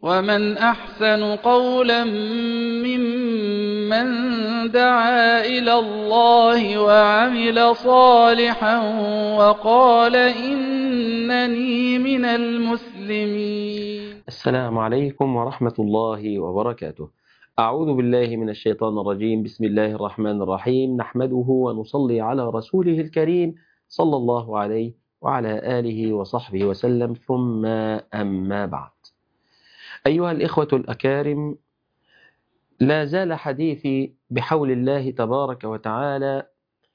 ومن أحسن قولا ممن دعا إلى الله وعمل صالحا وقال إنني من المسلمين السلام عليكم ورحمة الله وبركاته أعوذ بالله من الشيطان الرجيم بسم الله الرحمن الرحيم نحمده ونصلي على رسوله الكريم صلى الله عليه وعلى آله وصحبه وسلم ثم أما بعد أيها الإخوة الأكارم لا زال حديثي بحول الله تبارك وتعالى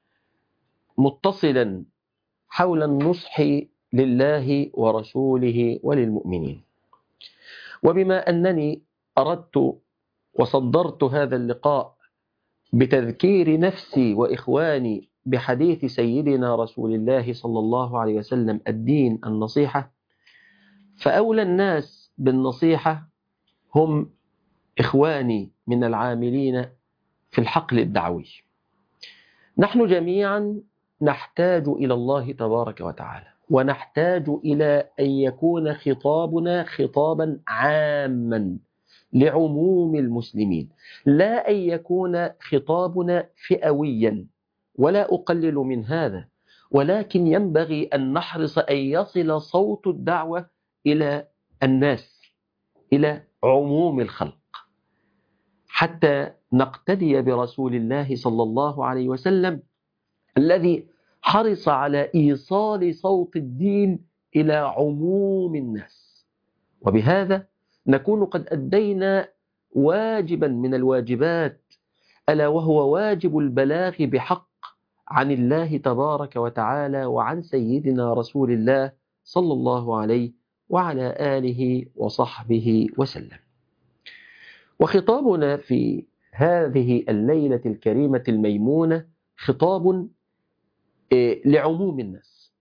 متصلا حول النصح لله ورسوله وللمؤمنين وبما أنني أردت وصدرت هذا اللقاء بتذكير نفسي وإخواني بحديث سيدنا رسول الله صلى الله عليه وسلم الدين النصيحة فأولى الناس بالنصيحة هم إخواني من العاملين في الحقل الدعوي نحن جميعا نحتاج إلى الله تبارك وتعالى ونحتاج إلى أن يكون خطابنا خطابا عاما لعموم المسلمين لا أن يكون خطابنا فئويا ولا أقلل من هذا ولكن ينبغي أن نحرص أن يصل صوت الدعوة إلى الناس إلى عموم الخلق حتى نقتدي برسول الله صلى الله عليه وسلم الذي حرص على إيصال صوت الدين إلى عموم الناس وبهذا نكون قد أدينا واجبا من الواجبات ألا وهو واجب البلاغ بحق عن الله تبارك وتعالى وعن سيدنا رسول الله صلى الله عليه وعلى آله وصحبه وسلم وخطابنا في هذه الليلة الكريمة الميمونة خطاب لعموم الناس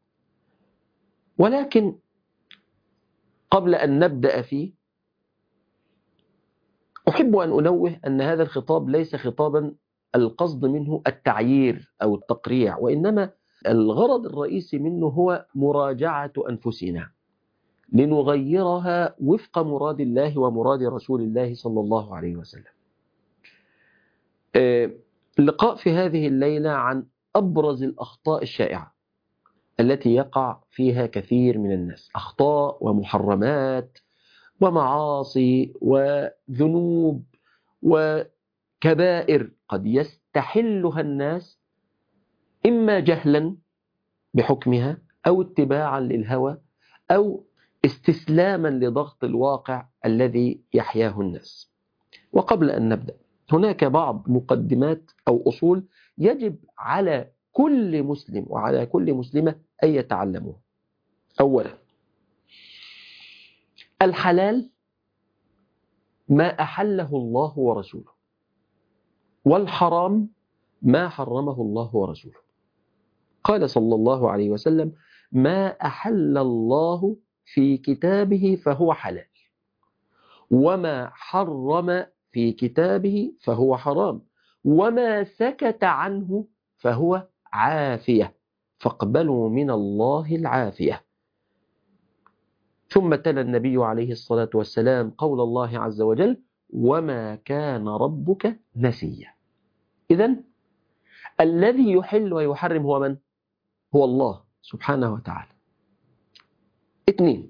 ولكن قبل أن نبدأ فيه أحب أن أنوه أن هذا الخطاب ليس خطابا القصد منه التعيير أو التقريع وإنما الغرض الرئيسي منه هو مراجعة أنفسنا لنغيرها وفق مراد الله ومراد رسول الله صلى الله عليه وسلم اللقاء في هذه الليلة عن أبرز الأخطاء الشائعة التي يقع فيها كثير من الناس أخطاء ومحرمات ومعاصي وذنوب وكبائر قد يستحلها الناس إما جهلا بحكمها أو اتباعا للهوى أو استسلاما لضغط الواقع الذي يحياه الناس وقبل أن نبدأ هناك بعض مقدمات أو أصول يجب على كل مسلم وعلى كل مسلمة أن يتعلموها أولا الحلال ما أحله الله ورسوله والحرام ما حرمه الله ورسوله قال صلى الله عليه وسلم ما أحل الله في كتابه فهو حلال وما حرم في كتابه فهو حرام وما سكت عنه فهو عافية فاقبلوا من الله العافية ثم تلا النبي عليه الصلاة والسلام قول الله عز وجل وما كان ربك نسيا إذا الذي يحل ويحرم هو من؟ هو الله سبحانه وتعالى اثنين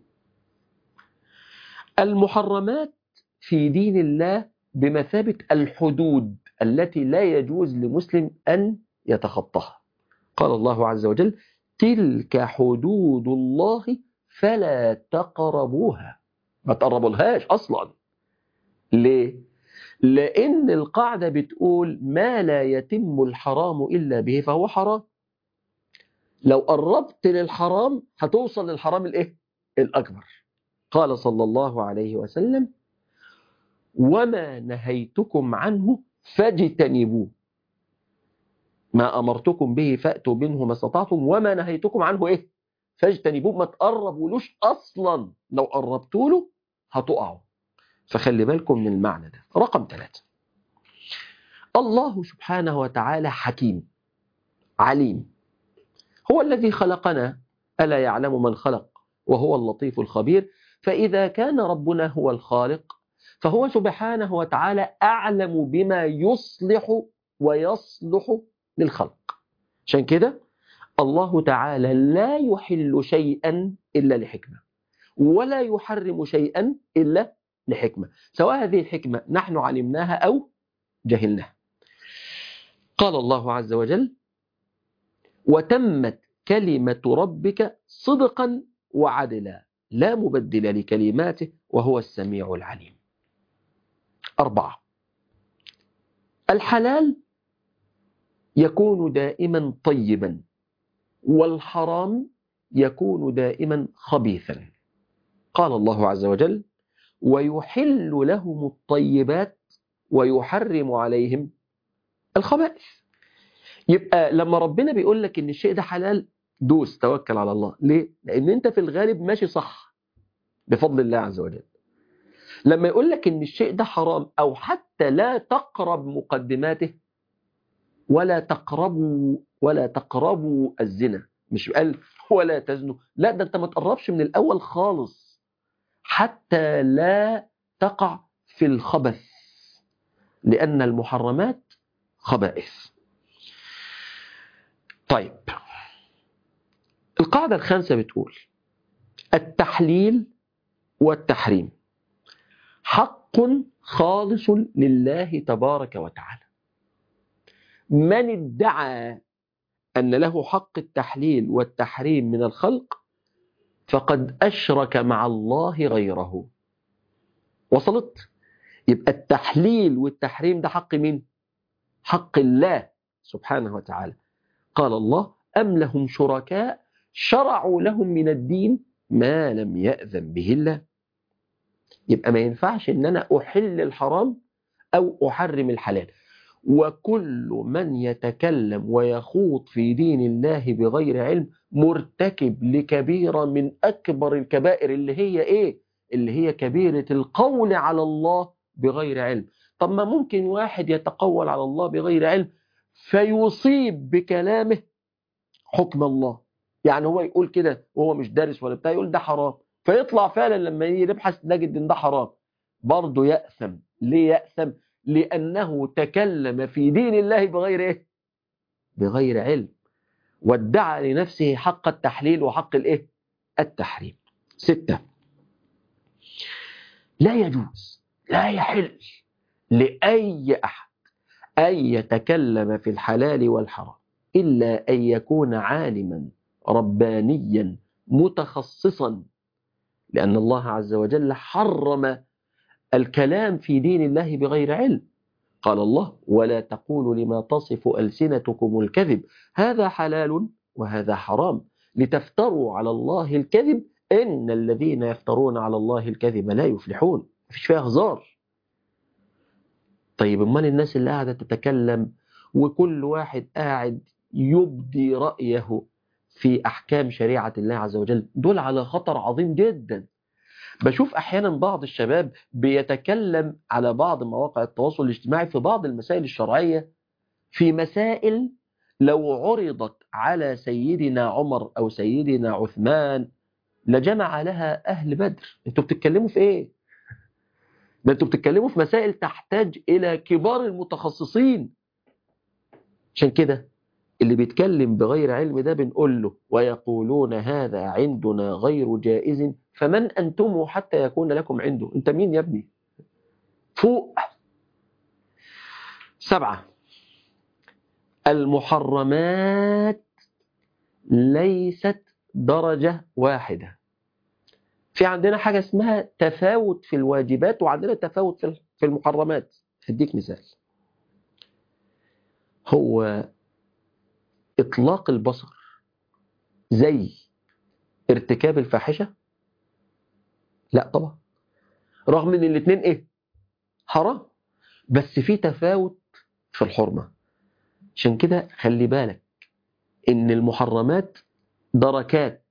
المحرمات في دين الله بمثابة الحدود التي لا يجوز لمسلم أن يتخطاها قال الله عز وجل تلك حدود الله فلا تقربوها ما تقربولهاش أصلا ليه؟ لأن القاعدة بتقول ما لا يتم الحرام إلا به فهو حرام لو قربت للحرام هتوصل للحرام الايه الأكبر قال صلى الله عليه وسلم وما نهيتكم عنه فاجتنبوه ما أمرتكم به فأتوا منه ما استطعتم وما نهيتكم عنه إيه فاجتنبوه ما تقربولوش أصلا لو قربتوا له هتقعوا فخلي بالكم من المعنى ده رقم ثلاثة الله سبحانه وتعالى حكيم عليم هو الذي خلقنا ألا يعلم من خلق وهو اللطيف الخبير فإذا كان ربنا هو الخالق فهو سبحانه وتعالى أعلم بما يصلح ويصلح للخلق عشان كده الله تعالى لا يحل شيئا إلا لحكمة ولا يحرم شيئا إلا لحكمة سواء هذه الحكمة نحن علمناها أو جهلناها قال الله عز وجل وتمت كلمة ربك صدقا وعدلا لا مبدل لكلماته وهو السميع العليم أربعة الحلال يكون دائما طيبا والحرام يكون دائما خبيثا قال الله عز وجل ويحل لهم الطيبات ويحرم عليهم الخبائث يبقى لما ربنا بيقول لك ان الشيء ده حلال دوس توكل على الله ليه لان انت في الغالب ماشي صح بفضل الله عز وجل لما يقول لك ان الشيء ده حرام او حتى لا تقرب مقدماته ولا تقربوا ولا تقربوا الزنا مش قال ولا تزنوا لا ده انت ما تقربش من الاول خالص حتى لا تقع في الخبث لان المحرمات خبائث طيب القاعده الخامسه بتقول التحليل والتحريم حق خالص لله تبارك وتعالى من ادعى أن له حق التحليل والتحريم من الخلق فقد أشرك مع الله غيره وصلت؟ يبقى التحليل والتحريم ده حق مين؟ حق الله سبحانه وتعالى قال الله أم لهم شركاء شرعوا لهم من الدين ما لم يأذن به الله يبقى ما ينفعش ان انا احل الحرام او احرم الحلال وكل من يتكلم ويخوض في دين الله بغير علم مرتكب لكبيرة من أكبر الكبائر اللي هي إيه؟ اللي هي كبيرة القول على الله بغير علم طب ما ممكن واحد يتقول على الله بغير علم فيصيب بكلامه حكم الله يعني هو يقول كده وهو مش دارس ولا بتاع يقول ده حرام فيطلع فعلا لما يجي نبحث نجد ان ده حرام برضه يأثم ليه يأثم لأنه تكلم في دين الله بغير إيه؟ بغير علم وادعى لنفسه حق التحليل وحق الإيه؟ التحريم ستة لا يجوز لا يحل لأي أحد أن يتكلم في الحلال والحرام إلا أن يكون عالما ربانيا متخصصا لأن الله عز وجل حرم الكلام في دين الله بغير علم قال الله ولا تقولوا لما تصف ألسنتكم الكذب هذا حلال وهذا حرام لتفتروا على الله الكذب إن الذين يفترون على الله الكذب لا يفلحون مفيش فيها هزار طيب امال الناس اللي قاعدة تتكلم وكل واحد قاعد يبدي رأيه في أحكام شريعة الله عز وجل دول على خطر عظيم جدا بشوف أحيانا بعض الشباب بيتكلم على بعض مواقع التواصل الاجتماعي في بعض المسائل الشرعية في مسائل لو عرضت على سيدنا عمر أو سيدنا عثمان لجمع لها أهل بدر انتوا بتتكلموا في إيه؟ ده انتوا بتتكلموا في مسائل تحتاج إلى كبار المتخصصين عشان كده اللي بيتكلم بغير علم ده بنقول له ويقولون هذا عندنا غير جائز فمن أنتم حتى يكون لكم عنده أنت مين يا ابني فوق سبعة المحرمات ليست درجة واحدة في عندنا حاجة اسمها تفاوت في الواجبات وعندنا تفاوت في المحرمات هديك مثال هو إطلاق البصر زي ارتكاب الفاحشة لا طبعا رغم ان الاثنين ايه حرام بس في تفاوت في الحرمة عشان كده خلي بالك ان المحرمات دركات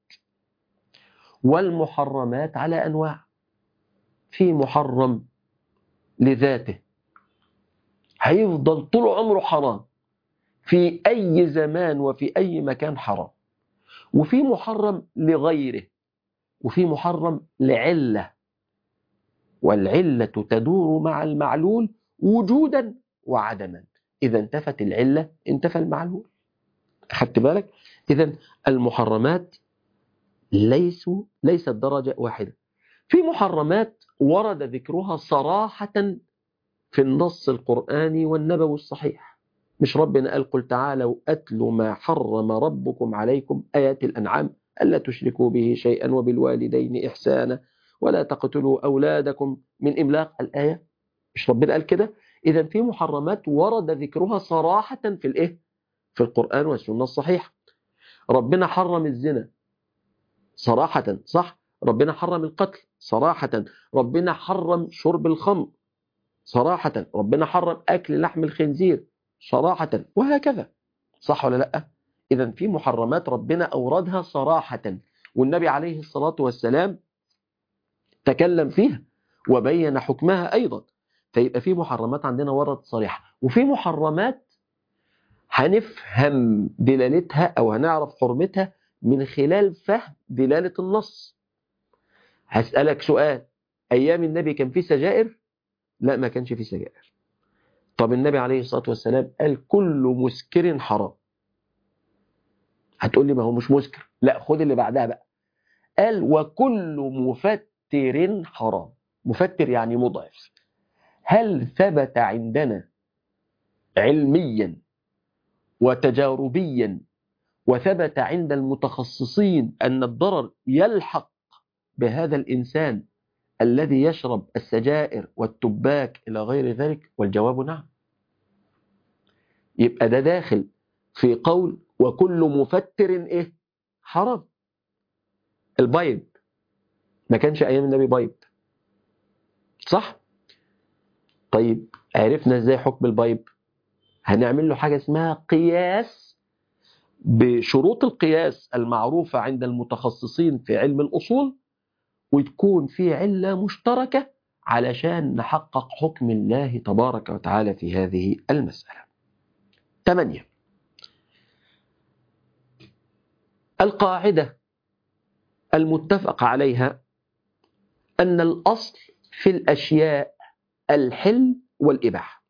والمحرمات على انواع في محرم لذاته هيفضل طول عمره حرام في أي زمان وفي أي مكان حرام وفي محرم لغيره وفي محرم لعلة والعلة تدور مع المعلول وجودا وعدما إذا انتفت العلة انتفى المعلول أخدت بالك إذا المحرمات ليسوا ليست درجة واحدة في محرمات ورد ذكرها صراحة في النص القرآني والنبوي الصحيح مش ربنا قال قل تعالوا أتلوا ما حرم ربكم عليكم آيات الأنعام ألا تشركوا به شيئا وبالوالدين إحسانا ولا تقتلوا أولادكم من إملاق الآية مش ربنا قال كده إذا في محرمات ورد ذكرها صراحة في الإيه في القرآن والسنة الصحيحة ربنا حرم الزنا صراحة صح ربنا حرم القتل صراحة ربنا حرم شرب الخمر صراحة ربنا حرم أكل لحم الخنزير صراحة وهكذا صح ولا لأ إذا في محرمات ربنا أوردها صراحة والنبي عليه الصلاة والسلام تكلم فيها وبين حكمها أيضا فيبقى في محرمات عندنا ورد صريحة وفي محرمات هنفهم دلالتها أو هنعرف حرمتها من خلال فهم دلالة النص هسألك سؤال أيام النبي كان في سجائر؟ لا ما كانش في سجائر طب النبي عليه الصلاة والسلام قال كل مسكر حرام هتقول لي ما هو مش مسكر لا خد اللي بعدها بقى قال وكل مفتر حرام مفتر يعني مضعف هل ثبت عندنا علميا وتجاربيا وثبت عند المتخصصين أن الضرر يلحق بهذا الإنسان الذي يشرب السجائر والتباك إلى غير ذلك والجواب نعم يبقى ده داخل في قول وكل مفتر إيه حرام البيض ما كانش أيام النبي بيض صح طيب عرفنا ازاي حكم البيض هنعمل له حاجة اسمها قياس بشروط القياس المعروفة عند المتخصصين في علم الأصول وتكون في علة مشتركة علشان نحقق حكم الله تبارك وتعالى في هذه المسألة ثمانية القاعدة المتفق عليها أن الأصل في الأشياء الحل والإباحة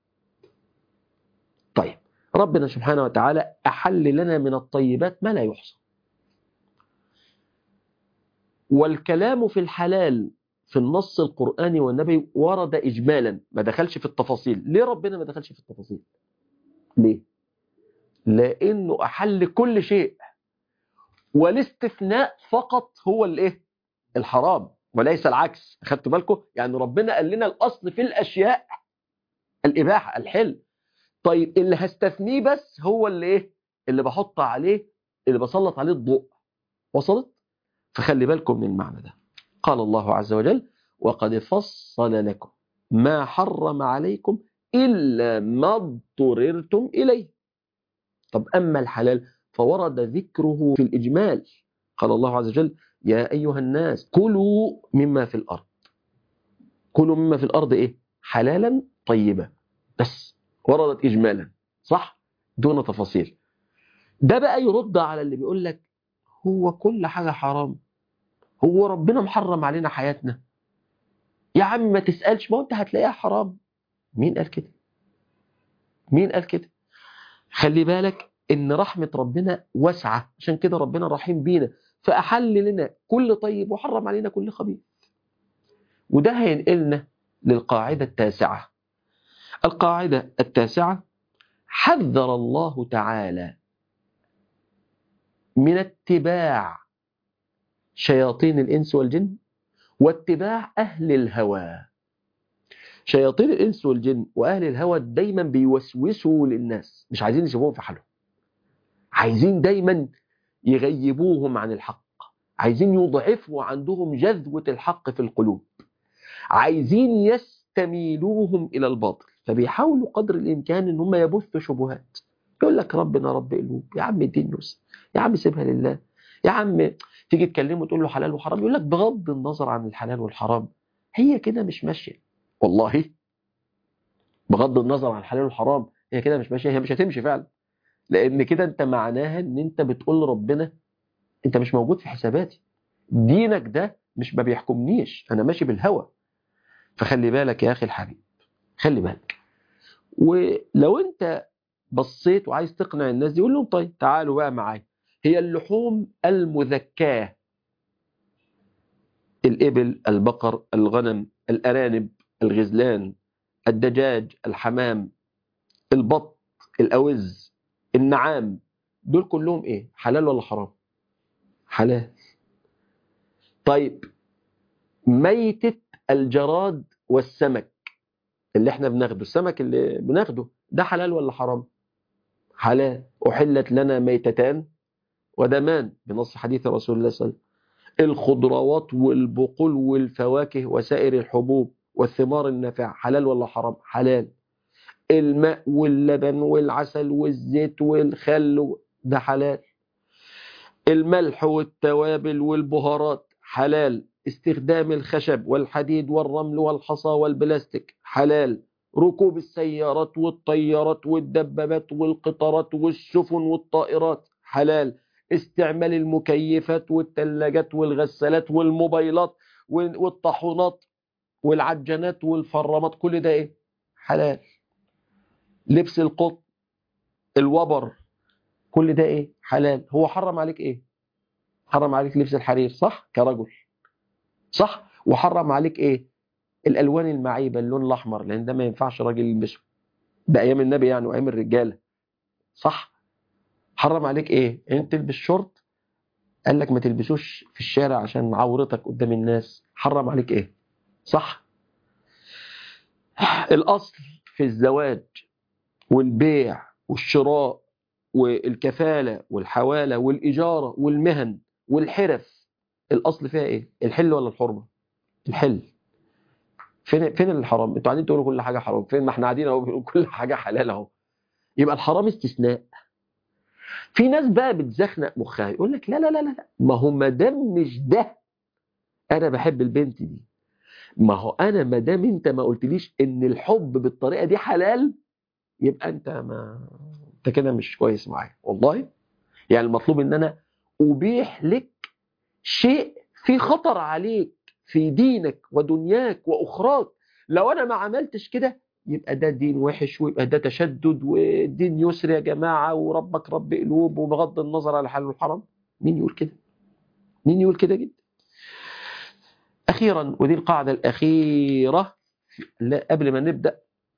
طيب ربنا سبحانه وتعالى أحل لنا من الطيبات ما لا يحصى والكلام في الحلال في النص القرآني والنبي ورد إجمالا ما دخلش في التفاصيل ليه ربنا ما دخلش في التفاصيل ليه لأنه أحل كل شيء والاستثناء فقط هو الايه الحرام وليس العكس اخدتوا بالكم يعني ربنا قال لنا الاصل في الاشياء الاباحه الحل طيب اللي هستثنيه بس هو اللي ايه اللي بحط عليه اللي بسلط عليه الضوء وصلت فخلي بالكم من المعنى ده قال الله عز وجل وقد فصل لكم ما حرم عليكم إلا ما اضطررتم إليه طب أما الحلال فورد ذكره في الإجمال قال الله عز وجل يا أيها الناس كلوا مما في الأرض كلوا مما في الأرض إيه حلالا طيبا بس وردت إجمالا صح دون تفاصيل ده بقى يرد على اللي بيقول لك هو كل حاجة حرام هو ربنا محرم علينا حياتنا يا عم ما تسألش ما انت هتلاقيها حرام مين قال كده مين قال كده خلي بالك ان رحمة ربنا واسعة عشان كده ربنا رحيم بينا فأحل لنا كل طيب وحرم علينا كل خبيث وده هينقلنا للقاعدة التاسعة القاعدة التاسعة حذر الله تعالى من اتباع شياطين الإنس والجن واتباع أهل الهوى شياطين الإنس والجن وأهل الهوى دايما بيوسوسوا للناس مش عايزين يسيبوهم في حالهم عايزين دايما يغيبوهم عن الحق عايزين يضعفوا عندهم جذوة الحق في القلوب عايزين يستميلوهم إلى الباطل فبيحاولوا قدر الإمكان إن هم يبثوا شبهات يقول لك ربنا رب قلوب يا عم الدين نس يا عم سيبها لله يا عم تيجي تكلمه تقول له حلال وحرام يقول لك بغض النظر عن الحلال والحرام هي كده مش ماشيه والله بغض النظر عن الحلال والحرام هي كده مش ماشيه هي مش هتمشي فعلا لان كده انت معناها ان انت بتقول لربنا انت مش موجود في حساباتي دينك ده مش ما بيحكمنيش انا ماشي بالهوى فخلي بالك يا اخي الحبيب خلي بالك ولو انت بصيت وعايز تقنع الناس دي قول لهم طيب تعالوا بقى معايا هي اللحوم المذكاه الإبل البقر الغنم الأرانب الغزلان الدجاج الحمام البط الأوز النعام دول كلهم إيه حلال ولا حرام حلال طيب ميتة الجراد والسمك اللي احنا بناخده السمك اللي بناخده ده حلال ولا حرام حلال أحلت لنا ميتتان ودمان بنص حديث رسول الله صلى الله عليه وسلم الخضروات والبقول والفواكه وسائر الحبوب والثمار النافعة حلال ولا حرام حلال الماء واللبن والعسل والزيت والخل ده حلال الملح والتوابل والبهارات حلال استخدام الخشب والحديد والرمل والحصى والبلاستيك حلال ركوب السيارات والطيارات والدبابات والقطارات والسفن والطائرات حلال استعمال المكيفات والثلاجات والغسالات والموبايلات والطاحونات والعجانات والفرامات كل ده ايه حلال لبس القط الوبر كل ده ايه حلال هو حرم عليك ايه حرم عليك لبس الحرير صح كرجل صح وحرم عليك ايه الالوان المعيبه اللون الاحمر لان ده ما ينفعش راجل يلبسه ده ايام النبي يعني وايام الرجاله صح حرم عليك ايه انت تلبس شورت قال لك ما تلبسوش في الشارع عشان عورتك قدام الناس حرم عليك ايه صح الاصل في الزواج والبيع والشراء والكفالة والحوالة والإجارة والمهن والحرف الأصل فيها إيه؟ الحل ولا الحرمة؟ الحل فين فين الحرام؟ انتوا قاعدين تقولوا كل حاجة حرام، فين ما احنا قاعدين اهو بنقول كل حاجة حلال اهو. يبقى الحرام استثناء. في ناس بقى بتزخنق مخها يقول لك لا لا لا لا ما هو ما دام مش ده انا بحب البنت دي ما هو انا ما دام انت ما قلتليش ان الحب بالطريقه دي حلال يبقى انت ما انت كده مش كويس معايا والله يعني المطلوب ان انا ابيح لك شيء في خطر عليك في دينك ودنياك واخراك لو انا ما عملتش كده يبقى ده دين وحش ويبقى ده تشدد والدين يسر يا جماعه وربك رب قلوب وبغض النظر على الحلال والحرام مين يقول كده مين يقول كده جدا اخيرا ودي القاعده الاخيره قبل ما نبدا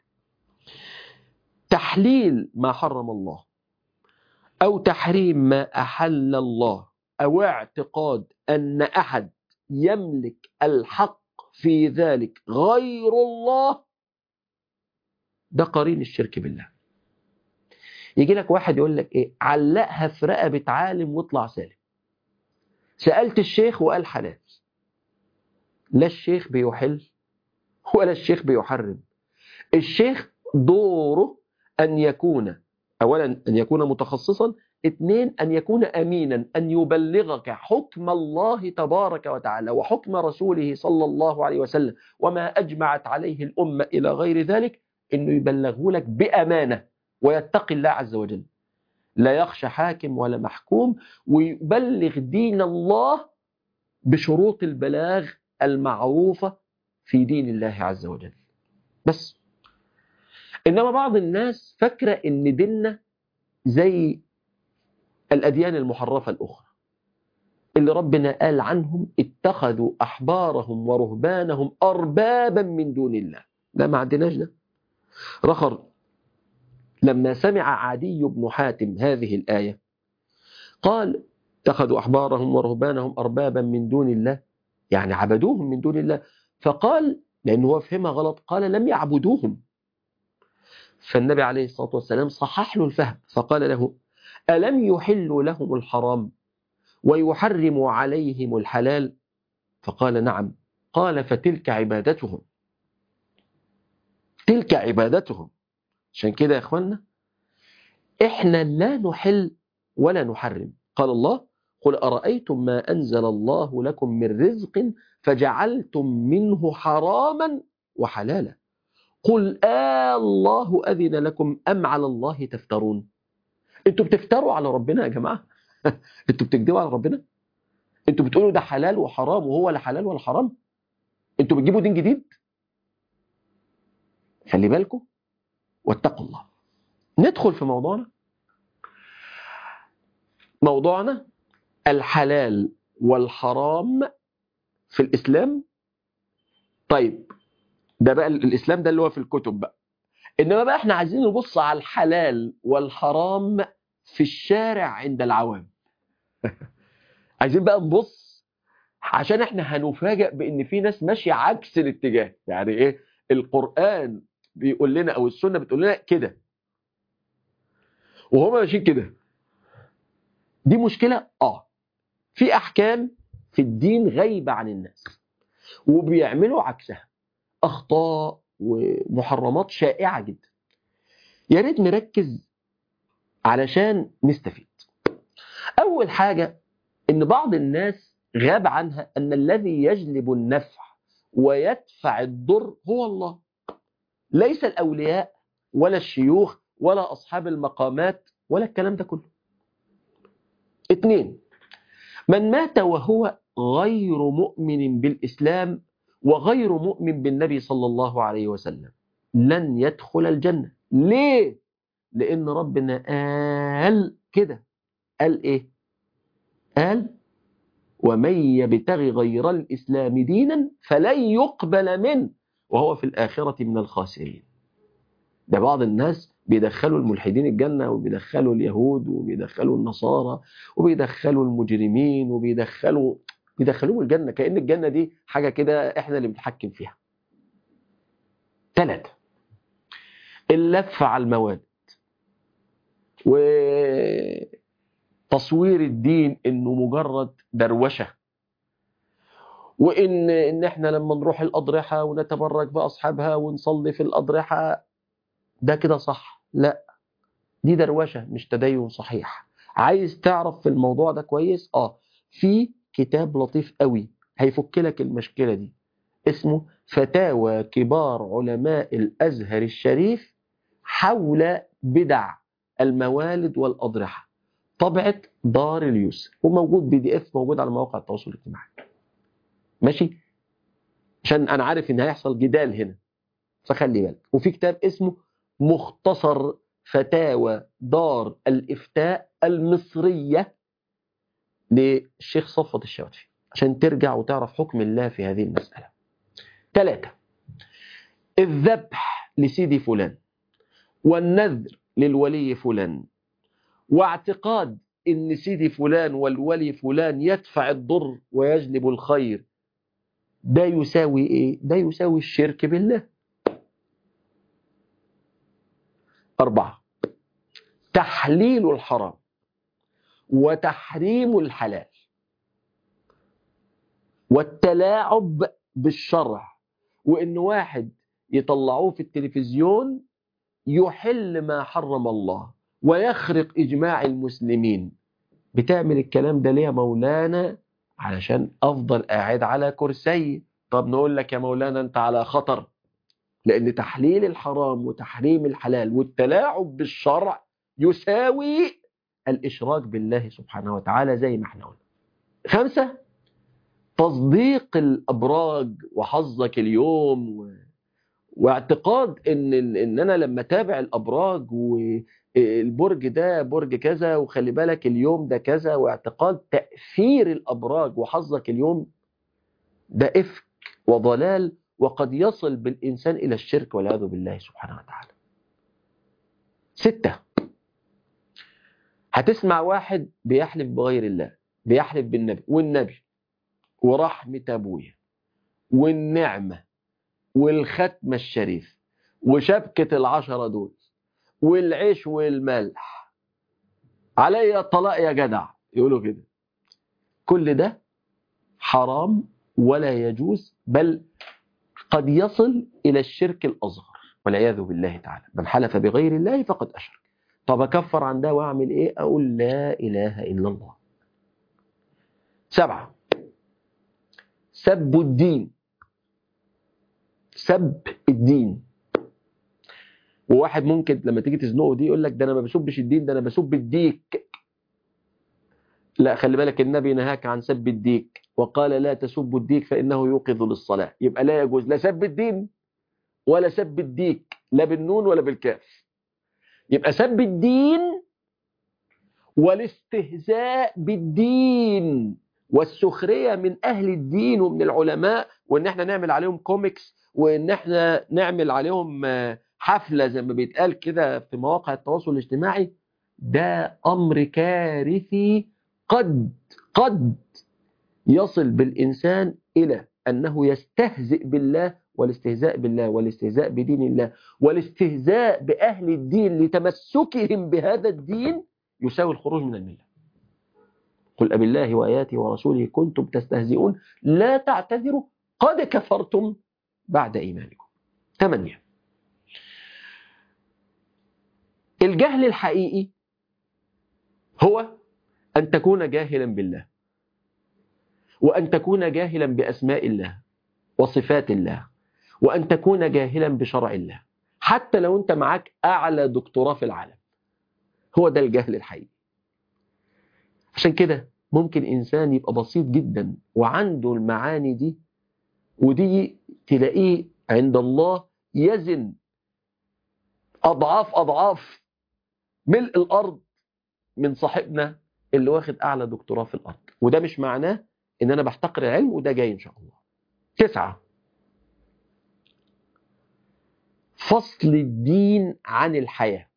تحليل ما حرم الله أو تحريم ما أحل الله أو اعتقاد أن أحد يملك الحق في ذلك غير الله ده قرين الشرك بالله يجي لك واحد يقول لك إيه علقها في رقبة عالم واطلع سالم سألت الشيخ وقال حلال لا الشيخ بيحل ولا الشيخ بيحرم الشيخ دوره أن يكون أولا أن يكون متخصصا اثنين أن يكون أمينا أن يبلغك حكم الله تبارك وتعالى وحكم رسوله صلى الله عليه وسلم وما أجمعت عليه الأمة إلى غير ذلك أنه يبلغه لك بأمانة ويتقي الله عز وجل لا يخشى حاكم ولا محكوم ويبلغ دين الله بشروط البلاغ المعروفة في دين الله عز وجل بس إنما بعض الناس فاكرة إن ديننا زي الأديان المحرفة الأخرى اللي ربنا قال عنهم اتخذوا أحبارهم ورهبانهم أربابا من دون الله لا ما عندناش ده رخر لما سمع عدي بن حاتم هذه الآية قال اتخذوا أحبارهم ورهبانهم أربابا من دون الله يعني عبدوهم من دون الله فقال لأنه هو فهمها غلط قال لم يعبدوهم فالنبي عليه الصلاة والسلام صحح له الفهم فقال له ألم يحلوا لهم الحرام ويحرموا عليهم الحلال فقال نعم قال فتلك عبادتهم تلك عبادتهم عشان كده يا اخوانا احنا لا نحل ولا نحرم قال الله قل أرأيتم ما أنزل الله لكم من رزق فجعلتم منه حراما وحلالا قل آه الله أذن لكم أم على الله تفترون انتوا بتفتروا على ربنا يا جماعة انتوا بتكذبوا على ربنا انتوا بتقولوا ده حلال وحرام وهو لا حلال ولا حرام انتوا بتجيبوا دين جديد خلي بالكم واتقوا الله ندخل في موضوعنا موضوعنا الحلال والحرام في الإسلام طيب ده بقى الإسلام ده اللي هو في الكتب بقى إنما بقى احنا عايزين نبص على الحلال والحرام في الشارع عند العوام عايزين بقى نبص عشان احنا هنفاجئ بان في ناس ماشيه عكس الاتجاه يعني ايه القران بيقول لنا او السنه بتقول لنا كده وهم ماشيين كده دي مشكله اه في احكام في الدين غايبه عن الناس وبيعملوا عكسها اخطاء ومحرمات شائعه جدا يا ريت نركز علشان نستفيد اول حاجه ان بعض الناس غاب عنها ان الذي يجلب النفع ويدفع الضر هو الله ليس الاولياء ولا الشيوخ ولا اصحاب المقامات ولا الكلام ده كله اتنين من مات وهو غير مؤمن بالاسلام وغير مؤمن بالنبي صلى الله عليه وسلم لن يدخل الجنه ليه لان ربنا قال كده قال ايه قال ومن يبتغي غير الإسلام دينا فلن يقبل منه وهو في الآخرة من الخاسرين ده بعض الناس بيدخلوا الملحدين الجنة وبيدخلوا اليهود وبيدخلوا النصارى وبيدخلوا المجرمين وبيدخلوا بيدخلوهم الجنة كأن الجنة دي حاجة كده احنا اللي بنتحكم فيها ثلاثة اللف على المواد وتصوير الدين انه مجرد دروشه وان ان احنا لما نروح الاضرحه ونتبرك باصحابها ونصلي في الاضرحه ده كده صح لا دي دروشه مش تدين صحيح عايز تعرف في الموضوع ده كويس اه في كتاب لطيف قوي هيفك لك المشكله دي اسمه فتاوى كبار علماء الازهر الشريف حول بدع الموالد والاضرحه طبعه دار اليسر وموجود بي دي اف موجود على مواقع التواصل الاجتماعي ماشي عشان انا عارف ان هيحصل جدال هنا فخلي بالك وفي كتاب اسمه مختصر فتاوى دار الافتاء المصريه للشيخ صفوت الشواتفي عشان ترجع وتعرف حكم الله في هذه المساله ثلاثه الذبح لسيدي فلان والنذر للولي فلان واعتقاد ان سيدي فلان والولي فلان يدفع الضر ويجلب الخير ده يساوي ايه ده يساوي الشرك بالله أربعة تحليل الحرام وتحريم الحلال والتلاعب بالشرع وإن واحد يطلعوه في التلفزيون يحل ما حرم الله ويخرق إجماع المسلمين بتعمل الكلام ده ليه يا مولانا علشان أفضل قاعد على كرسي طب نقول لك يا مولانا أنت على خطر لأن تحليل الحرام وتحريم الحلال والتلاعب بالشرع يساوي الإشراك بالله سبحانه وتعالى زي ما احنا قلنا خمسة تصديق الأبراج وحظك اليوم و... واعتقاد ان ان انا لما اتابع الابراج والبرج ده برج كذا وخلي بالك اليوم ده كذا واعتقاد تاثير الابراج وحظك اليوم ده افك وضلال وقد يصل بالانسان الى الشرك والعياذ بالله سبحانه وتعالى. سته هتسمع واحد بيحلف بغير الله بيحلف بالنبي والنبي ورحمه ابويا والنعمه والختمة الشريف وشبكة العشرة دول والعيش والملح علي الطلاق يا جدع يقولوا كده كل ده حرام ولا يجوز بل قد يصل إلى الشرك الأصغر والعياذ بالله تعالى من حلف بغير الله فقد أشرك طب أكفر عن ده وأعمل إيه أقول لا إله إلا الله سبعة سب الدين سب الدين وواحد ممكن لما تيجي تزنقه دي يقول لك ده انا ما بسبش الدين ده انا بسب الديك لا خلي بالك النبي نهاك عن سب الديك وقال لا تسبوا الديك فإنه يوقظ للصلاة يبقى لا يجوز لا سب الدين ولا سب الديك لا بالنون ولا بالكاف يبقى سب الدين والاستهزاء بالدين والسخرية من أهل الدين ومن العلماء وإن احنا نعمل عليهم كوميكس وإن احنا نعمل عليهم آه، حفلة زي ما بيتقال كده في مواقع التواصل الاجتماعي ده أمر كارثي قد قد يصل بالإنسان إلى أنه يستهزئ بالله والاستهزاء بالله والاستهزاء بدين الله والاستهزاء بأهل الدين لتمسكهم بهذا الدين يساوي الخروج من الملة قل أب الله وآياته ورسوله كنتم تستهزئون لا تعتذروا قد كفرتم بعد إيمانكم ثمانية الجهل الحقيقي هو أن تكون جاهلا بالله وأن تكون جاهلا بأسماء الله وصفات الله وأن تكون جاهلا بشرع الله حتى لو أنت معاك أعلى دكتوراه في العالم هو ده الجهل الحقيقي عشان كده ممكن إنسان يبقى بسيط جدا وعنده المعاني دي ودي تلاقيه عند الله يزن أضعاف أضعاف ملء الأرض من صاحبنا اللي واخد أعلى دكتوراه في الأرض وده مش معناه إن أنا بحتقر العلم وده جاي إن شاء الله تسعة فصل الدين عن الحياة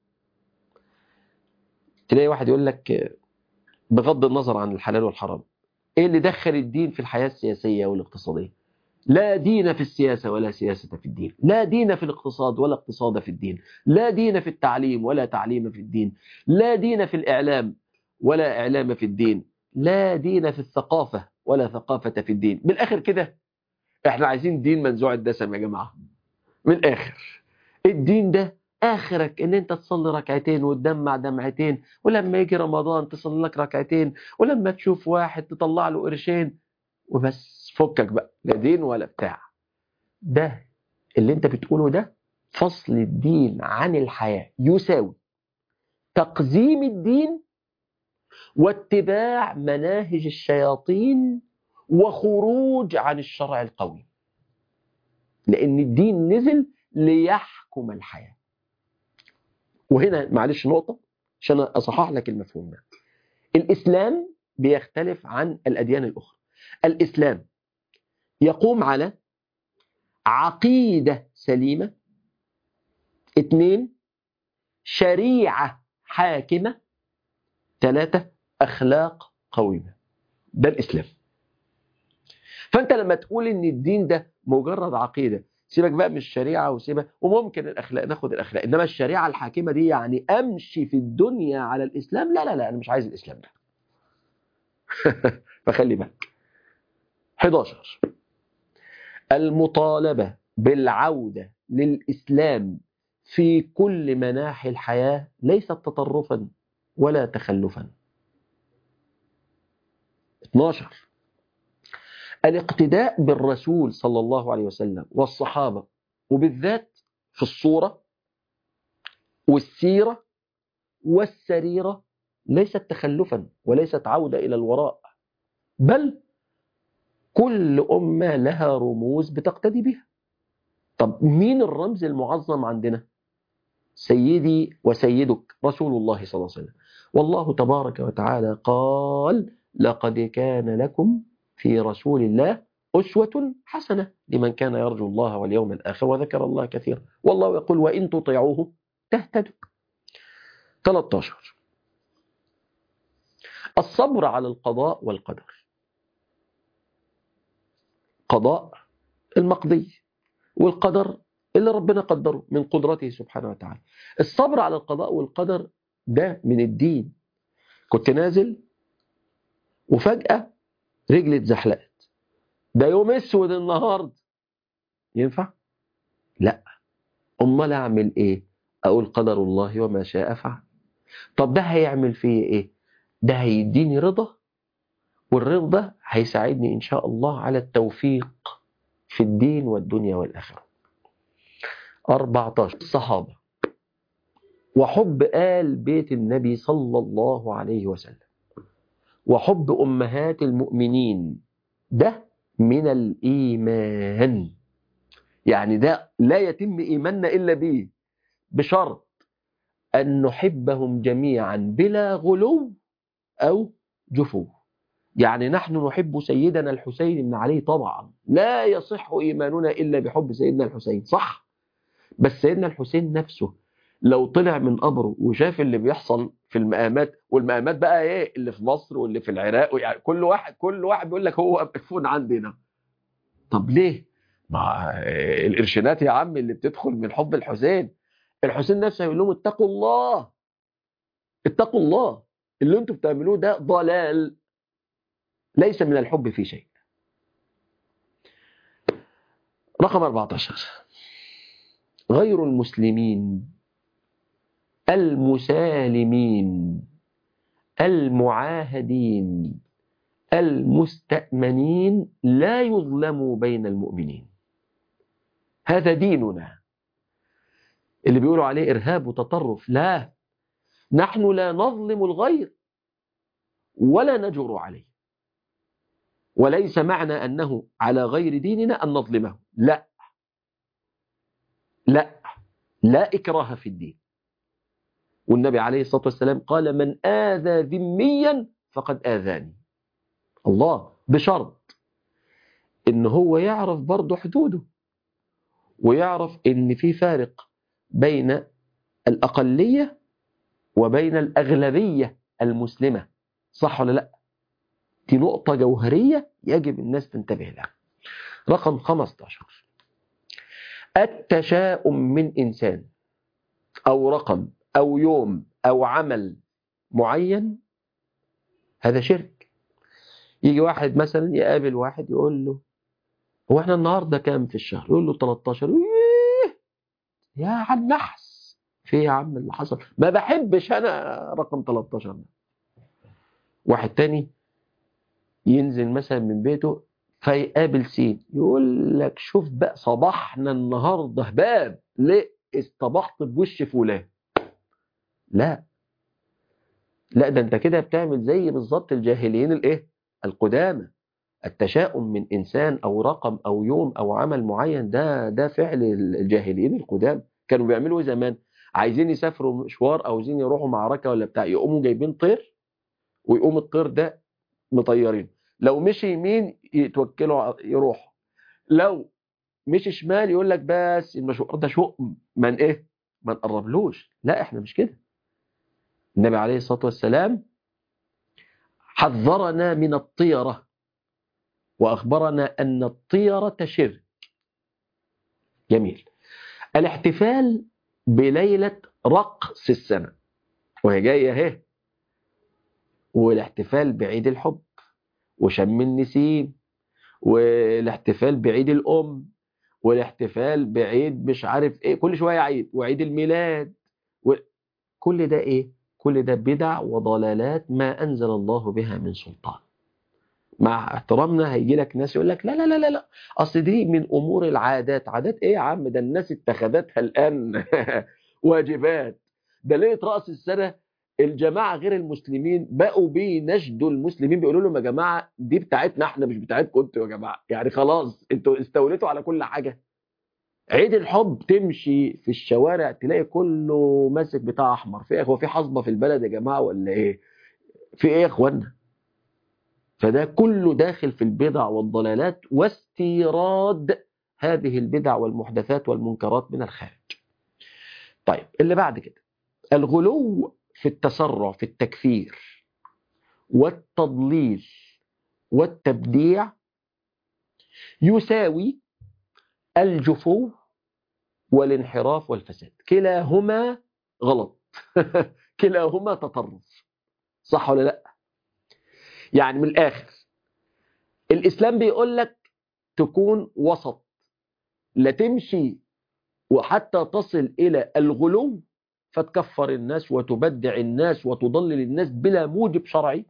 تلاقي واحد يقول لك بغض النظر عن الحلال والحرام ايه اللي دخل الدين في الحياة السياسية والاقتصادية لا دين في السياسة ولا سياسة في الدين لا دين في الاقتصاد ولا اقتصاد في الدين لا دين في التعليم ولا تعليم في الدين لا دين في الإعلام ولا إعلام في الدين لا دين في الثقافة ولا ثقافة في الدين بالآخر كده احنا عايزين دين منزوع الدسم يا جماعة من الآخر الدين ده آخرك إن أنت تصلي ركعتين وتدمع دمعتين ولما يجي رمضان تصلي لك ركعتين ولما تشوف واحد تطلع له قرشين وبس فكك بقى لا دين ولا بتاع ده اللي أنت بتقوله ده فصل الدين عن الحياة يساوي تقزيم الدين واتباع مناهج الشياطين وخروج عن الشرع القوي لأن الدين نزل ليحكم الحياة وهنا معلش نقطة عشان أصحح لك المفهوم ده الإسلام بيختلف عن الأديان الأخرى الإسلام يقوم على عقيدة سليمة اثنين شريعة حاكمة ثلاثة أخلاق قويمة ده الإسلام فأنت لما تقول إن الدين ده مجرد عقيدة سيبك بقى من الشريعة وسيبك وممكن الأخلاق ناخد الأخلاق إنما الشريعة الحاكمة دي يعني أمشي في الدنيا على الإسلام لا لا لا أنا مش عايز الإسلام ده فخلي بالك 11 المطالبة بالعودة للإسلام في كل مناحي الحياة ليست تطرفا ولا تخلفا 12 الاقتداء بالرسول صلى الله عليه وسلم والصحابة وبالذات في الصورة والسيرة والسريرة ليست تخلفا وليست عودة إلى الوراء بل كل أمة لها رموز بتقتدي بها طب مين الرمز المعظم عندنا سيدي وسيدك رسول الله صلى الله عليه وسلم والله تبارك وتعالى قال لقد كان لكم في رسول الله أسوة حسنة لمن كان يرجو الله واليوم الآخر وذكر الله كثيرا والله يقول وإن تطيعوه تهتدوا 13 الصبر على القضاء والقدر قضاء المقضي والقدر اللي ربنا قدره من قدرته سبحانه وتعالى الصبر على القضاء والقدر ده من الدين كنت نازل وفجأة رجلي اتزحلقت ده يوم اسود النهارده ينفع؟ لا امال اعمل ايه؟ اقول قدر الله وما شاء فعل طب ده هيعمل فيا ايه؟ ده هيديني رضا والرضا ده هيساعدني ان شاء الله على التوفيق في الدين والدنيا والاخره 14 الصحابه وحب آل بيت النبي صلى الله عليه وسلم وحب أمهات المؤمنين ده من الإيمان يعني ده لا يتم إيماننا إلا به بشرط أن نحبهم جميعا بلا غلو أو جفو يعني نحن نحب سيدنا الحسين بن علي طبعا لا يصح إيماننا إلا بحب سيدنا الحسين صح بس سيدنا الحسين نفسه لو طلع من قبره وشاف اللي بيحصل في المقامات والمقامات بقى ايه اللي في مصر واللي في العراق يعني كل واحد كل واحد بيقول لك هو مدفون عندنا طب ليه ما الارشادات يا عم اللي بتدخل من حب الحسين الحسين نفسه يقول لهم اتقوا الله اتقوا الله اللي انتوا بتعملوه ده ضلال ليس من الحب في شيء رقم 14 غير المسلمين المسالمين المعاهدين المستأمنين لا يظلموا بين المؤمنين هذا ديننا اللي بيقولوا عليه إرهاب وتطرف لا نحن لا نظلم الغير ولا نجر عليه وليس معنى أنه على غير ديننا أن نظلمه لا لا لا إكراه في الدين والنبي عليه الصلاة والسلام قال من آذى ذميا فقد آذاني الله بشرط إن هو يعرف برضه حدوده ويعرف إن في فارق بين الأقلية وبين الأغلبية المسلمة صح ولا لا دي نقطة جوهرية يجب الناس تنتبه لها رقم 15 التشاؤم من إنسان أو رقم أو يوم أو عمل معين هذا شرك يجي واحد مثلا يقابل واحد يقول له هو احنا النهارده كام في الشهر يقول له 13 إيه يا عم نحس في يا عم اللي حصل ما بحبش انا رقم 13 ده واحد تاني ينزل مثلا من بيته فيقابل سين يقول لك شوف بقى صباحنا النهارده هباب ليه اصطبحت بوش فلان لا لا ده انت كده بتعمل زي بالظبط الجاهليين الايه القدامى التشاؤم من انسان او رقم او يوم او عمل معين ده ده فعل الجاهليين القدامى كانوا بيعملوا زمان عايزين يسافروا مشوار او عايزين يروحوا معركه ولا بتاع يقوموا جايبين طير ويقوم الطير ده مطيرين لو مشي يمين يتوكلوا يروح لو مشي شمال يقول لك بس المشوار ده شؤم من ايه ما نقربلوش لا احنا مش كده النبي عليه الصلاة والسلام حذرنا من الطيرة وأخبرنا أن الطيرة شرك جميل الاحتفال بليلة رقص السنة وهي جاية اهي والاحتفال بعيد الحب وشم النسيم والاحتفال بعيد الأم والاحتفال بعيد مش عارف ايه كل شوية عيد وعيد الميلاد كل ده ايه كل ده بدع وضلالات ما أنزل الله بها من سلطان مع احترامنا هيجي لك ناس يقول لك لا لا لا لا لا اصل دي من امور العادات عادات ايه يا عم ده الناس اتخذتها الان واجبات ده ليله راس السنه الجماعه غير المسلمين بقوا بينشدوا المسلمين بيقولوا لهم يا جماعه دي بتاعتنا احنا مش بتاعتكم انتوا يا جماعه يعني خلاص انتوا استوليتوا على كل حاجه عيد الحب تمشي في الشوارع تلاقي كله ماسك بتاع احمر في ايه هو في حصبه في البلد يا جماعه ولا ايه في ايه يا اخوانا فده كله داخل في البدع والضلالات واستيراد هذه البدع والمحدثات والمنكرات من الخارج طيب اللي بعد كده الغلو في التسرع في التكفير والتضليل والتبديع يساوي الجفو والانحراف والفساد كلاهما غلط كلاهما تطرف صح ولا لا يعني من الآخر الإسلام بيقول لك تكون وسط لا تمشي وحتى تصل إلى الغلو فتكفر الناس وتبدع الناس وتضلل الناس بلا موجب شرعي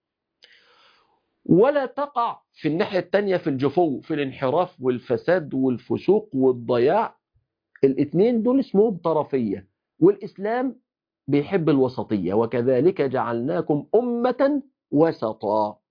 ولا تقع في الناحية التانية في الجفو في الانحراف والفساد والفسوق والضياع الاثنين دول اسمهم طرفية والإسلام بيحب الوسطية وكذلك جعلناكم أمة وسطا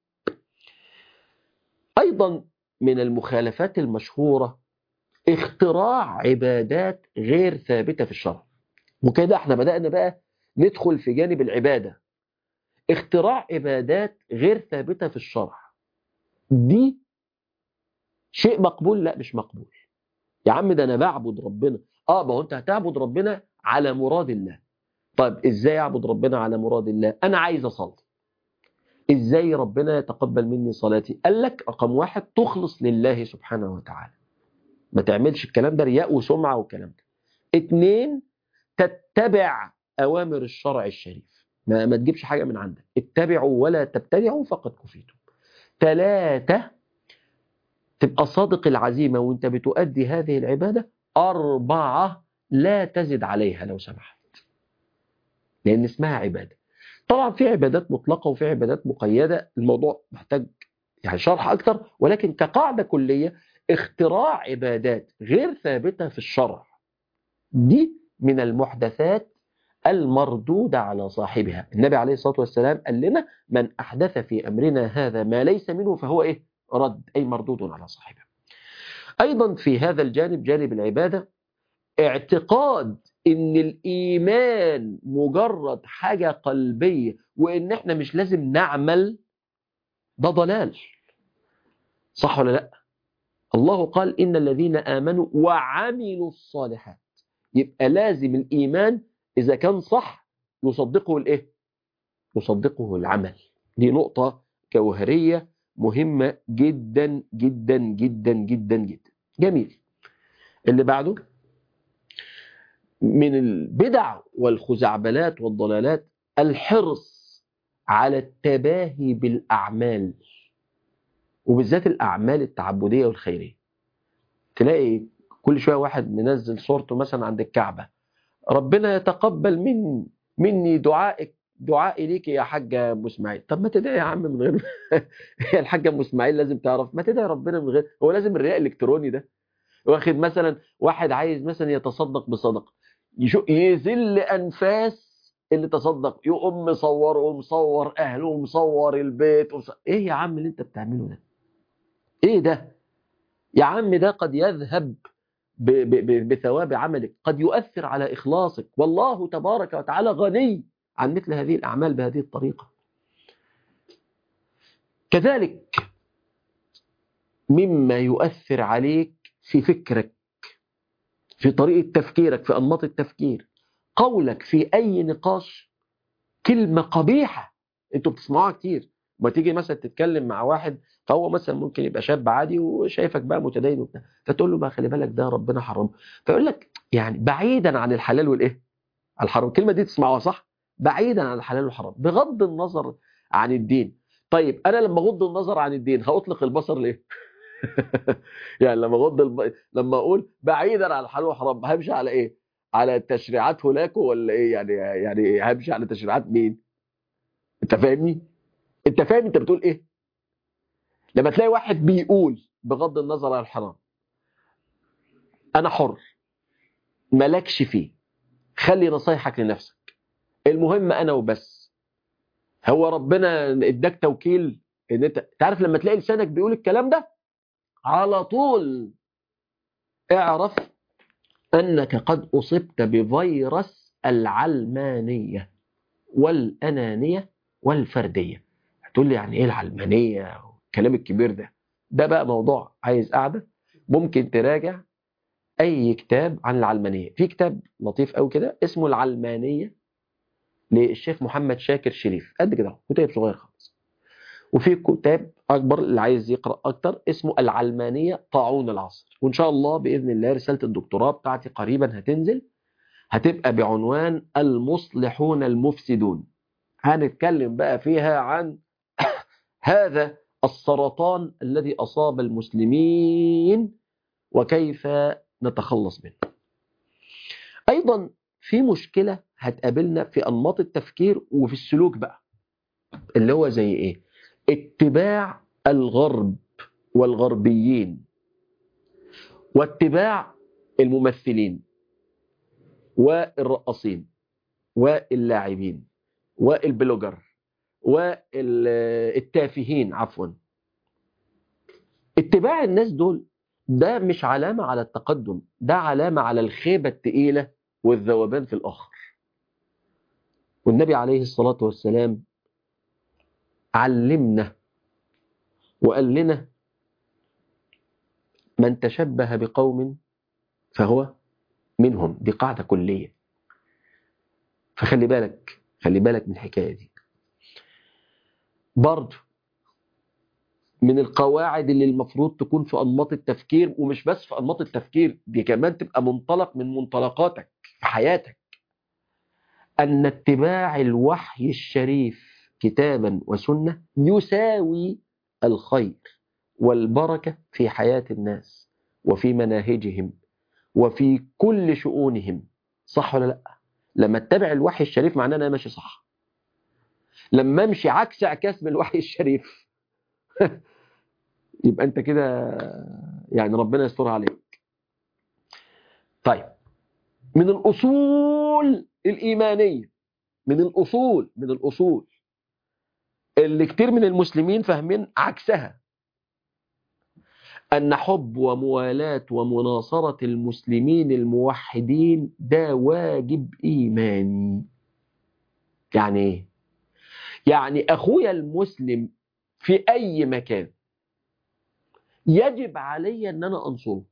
أيضا من المخالفات المشهورة اختراع عبادات غير ثابتة في الشرع وكده احنا بدأنا بقى ندخل في جانب العبادة اختراع عبادات غير ثابتة في الشرع دي شيء مقبول لا مش مقبول يا عم ده انا بعبد ربنا اه ما هو انت هتعبد ربنا على مراد الله طيب ازاي اعبد ربنا على مراد الله انا عايز اصلي ازاي ربنا يتقبل مني صلاتي قال لك رقم واحد تخلص لله سبحانه وتعالى ما تعملش الكلام ده رياء وسمعة والكلام ده اتنين تتبع اوامر الشرع الشريف ما, ما تجيبش حاجة من عندك اتبعوا ولا تبتدعوا فقد كفيتم ثلاثة تبقى صادق العزيمة وانت بتؤدي هذه العبادة أربعة لا تزد عليها لو سمحت لأن اسمها عبادة طبعا في عبادات مطلقة وفي عبادات مقيدة الموضوع محتاج يعني شرح أكتر ولكن كقاعدة كلية اختراع عبادات غير ثابتة في الشرع دي من المحدثات المردودة على صاحبها النبي عليه الصلاة والسلام قال لنا من أحدث في أمرنا هذا ما ليس منه فهو إيه رد أي مردود على صاحبه أيضا في هذا الجانب جانب العبادة اعتقاد ان الايمان مجرد حاجة قلبية وان احنا مش لازم نعمل ده ضلال صح ولا لا الله قال ان الذين امنوا وعملوا الصالحات يبقى لازم الايمان اذا كان صح يصدقه الايه يصدقه العمل دي نقطة جوهرية مهمة جدا جدا جدا جدا جدا جميل اللي بعده من البدع والخزعبلات والضلالات الحرص على التباهي بالأعمال وبالذات الأعمال التعبدية والخيرية تلاقي كل شوية واحد منزل صورته مثلا عند الكعبة ربنا يتقبل من مني دعائك دعائي ليك يا حاجة أبو إسماعيل طب ما تدعي يا عم من غير هي الحاجة أبو إسماعيل لازم تعرف ما تدعي ربنا من غير هو لازم الرياء الإلكتروني ده واخد مثلا واحد عايز مثلا يتصدق بصدقه يذل انفاس اللي تصدق يقوم مصور ومصور اهله ومصور البيت ومصور. ايه يا عم اللي انت بتعمله ده ايه ده يا عم ده قد يذهب ب ب ب بثواب عملك قد يؤثر على اخلاصك والله تبارك وتعالى غني عن مثل هذه الاعمال بهذه الطريقه كذلك مما يؤثر عليك في فكرك في طريقة تفكيرك في أنماط التفكير قولك في أي نقاش كلمة قبيحة أنتوا بتسمعوها كتير ما تيجي مثلا تتكلم مع واحد فهو مثلا ممكن يبقى شاب عادي وشايفك بقى متدين وبتاع فتقول له بقى خلي بالك ده ربنا حرمه فيقول لك يعني بعيدا عن الحلال والايه الحرام الكلمه دي تسمعوها صح بعيدا عن الحلال والحرام بغض النظر عن الدين طيب انا لما اغض النظر عن الدين هاطلق البصر ليه يعني لما اغض الب... لما اقول بعيدا عن الحلال والحرام همشي على ايه على تشريعات هناك ولا ايه يعني يعني همشي على تشريعات مين انت فاهمني انت فاهم انت بتقول ايه لما تلاقي واحد بيقول بغض النظر عن الحرام انا حر مالكش فيه خلي نصايحك لنفسك المهم انا وبس هو ربنا اداك توكيل ان انت تعرف لما تلاقي لسانك بيقول الكلام ده على طول اعرف انك قد اصبت بفيروس العلمانيه والانانيه والفرديه هتقول لي يعني ايه العلمانيه الكلام الكبير ده ده بقى موضوع عايز قاعده ممكن تراجع اي كتاب عن العلمانيه في كتاب لطيف قوي كده اسمه العلمانيه للشيخ محمد شاكر شريف قد كده كتاب صغير خالص وفي كتاب اكبر اللي عايز يقرا اكتر اسمه العلمانيه طاعون العصر وان شاء الله باذن الله رساله الدكتوراه بتاعتي قريبا هتنزل هتبقى بعنوان المصلحون المفسدون هنتكلم بقى فيها عن هذا السرطان الذي اصاب المسلمين وكيف نتخلص منه ايضا في مشكله هتقابلنا في انماط التفكير وفي السلوك بقى اللي هو زي ايه اتباع الغرب والغربيين واتباع الممثلين والرقاصين واللاعبين والبلوجر والتافهين عفوا اتباع الناس دول ده مش علامة على التقدم ده علامة على الخيبة التقيلة والذوبان في الآخر والنبي عليه الصلاة والسلام علمنا وقال لنا من تشبه بقوم فهو منهم دي قاعدة كلية فخلي بالك خلي بالك من الحكاية دي برضه من القواعد اللي المفروض تكون في أنماط التفكير ومش بس في أنماط التفكير دي كمان تبقى منطلق من منطلقاتك في حياتك أن اتباع الوحي الشريف كتابا وسنة يساوي الخير والبركة في حياة الناس وفي مناهجهم وفي كل شؤونهم صح ولا لا لما اتبع الوحي الشريف معناه انا ماشي صح لما امشي عكس اعكاس من الوحي الشريف يبقى انت كده يعني ربنا يستر عليك طيب من الاصول الايمانيه من الاصول من الاصول اللي كتير من المسلمين فاهمين عكسها أن حب وموالاة ومناصرة المسلمين الموحدين ده واجب إيماني يعني إيه؟ يعني أخويا المسلم في أي مكان يجب علي أن أنا أنصره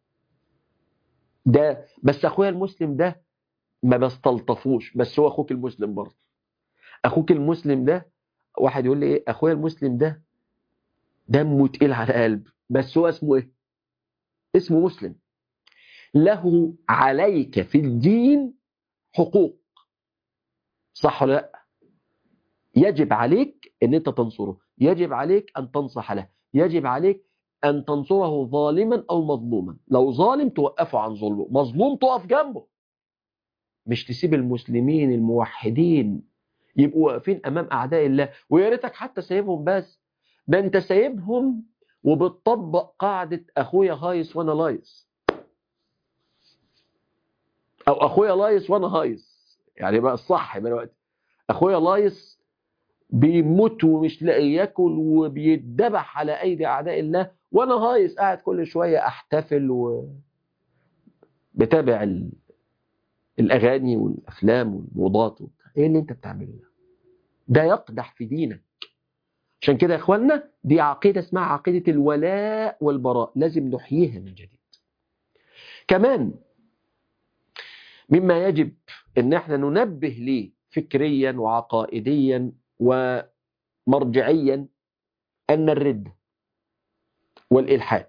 ده بس أخويا المسلم ده ما بستلطفوش بس هو أخوك المسلم برضه أخوك المسلم ده واحد يقول لي إيه أخويا المسلم ده دمه تقيل على قلبي بس هو اسمه ايه اسمه مسلم له عليك في الدين حقوق صح ولا لا يجب عليك ان انت تنصره يجب عليك ان تنصح له يجب عليك ان تنصره ظالما او مظلوما لو ظالم توقفه عن ظلمه مظلوم تقف جنبه مش تسيب المسلمين الموحدين يبقوا واقفين امام اعداء الله ويا ريتك حتى سايبهم بس ده انت سايبهم وبتطبق قاعدة أخويا هايص وأنا لايص أو أخويا لايص وأنا هايص يعني بقى الصح دلوقتي أخويا لايص بيموت ومش لاقي ياكل وبيتذبح على أيدي أعداء الله وأنا هايص قاعد كل شوية أحتفل و بتابع ال... الأغاني والأفلام والموضات إيه اللي أنت بتعمله ده؟ ده يقدح في دينك عشان كده يا اخوانا دي عقيدة اسمها عقيدة الولاء والبراء لازم نحييها من جديد كمان مما يجب ان احنا ننبه ليه فكريا وعقائديا ومرجعيا ان الرد والالحاد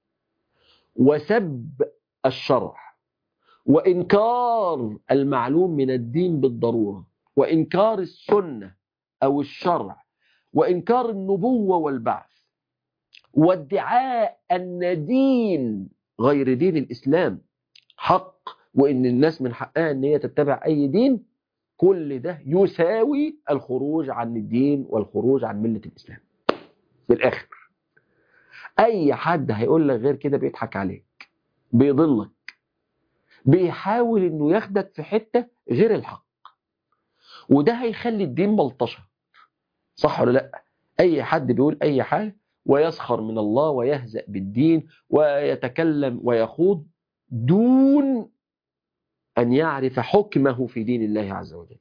وسب الشرع وانكار المعلوم من الدين بالضروره وانكار السنه او الشرع وإنكار النبوة والبعث وادعاء أن دين غير دين الإسلام حق وإن الناس من حقها أن هي تتبع أي دين كل ده يساوي الخروج عن الدين والخروج عن ملة الإسلام بالآخر أي حد هيقول لك غير كده بيضحك عليك بيضلك بيحاول إنه ياخدك في حتة غير الحق وده هيخلي الدين ملطشه صح ولا لا اي حد بيقول اي حاجه ويسخر من الله ويهزأ بالدين ويتكلم ويخوض دون ان يعرف حكمه في دين الله عز وجل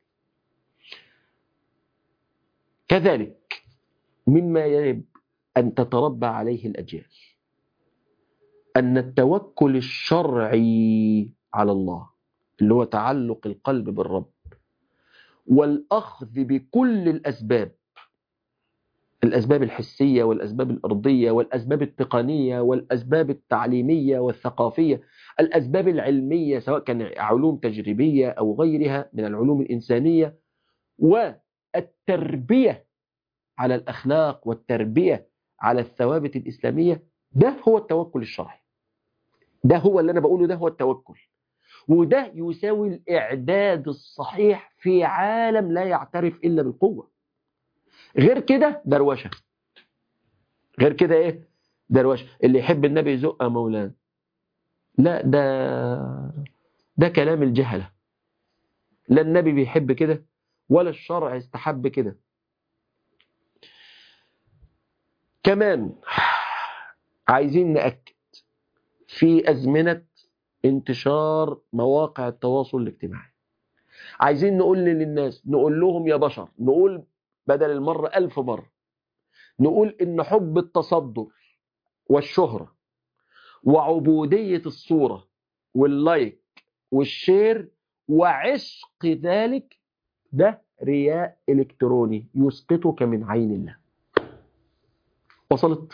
كذلك مما يجب ان تتربى عليه الاجيال ان التوكل الشرعي على الله اللي هو تعلق القلب بالرب والاخذ بكل الاسباب الأسباب الحسية والأسباب الأرضية والأسباب التقنية والأسباب التعليمية والثقافية الأسباب العلمية سواء كان علوم تجريبية أو غيرها من العلوم الإنسانية والتربية على الأخلاق والتربية على الثوابت الإسلامية ده هو التوكل الشرعي ده هو اللي أنا بقوله ده هو التوكل وده يساوي الإعداد الصحيح في عالم لا يعترف إلا بالقوة غير كده دروشه غير كده ايه دروشه اللي يحب النبي يزق مولانا لا ده ده كلام الجهله لا النبي بيحب كده ولا الشرع استحب كده كمان عايزين نأكد في أزمنة انتشار مواقع التواصل الاجتماعي عايزين نقول للناس نقول لهم يا بشر نقول بدل المرة ألف مرة نقول إن حب التصدر والشهرة وعبودية الصورة واللايك والشير وعشق ذلك ده رياء إلكتروني يسقطك من عين الله وصلت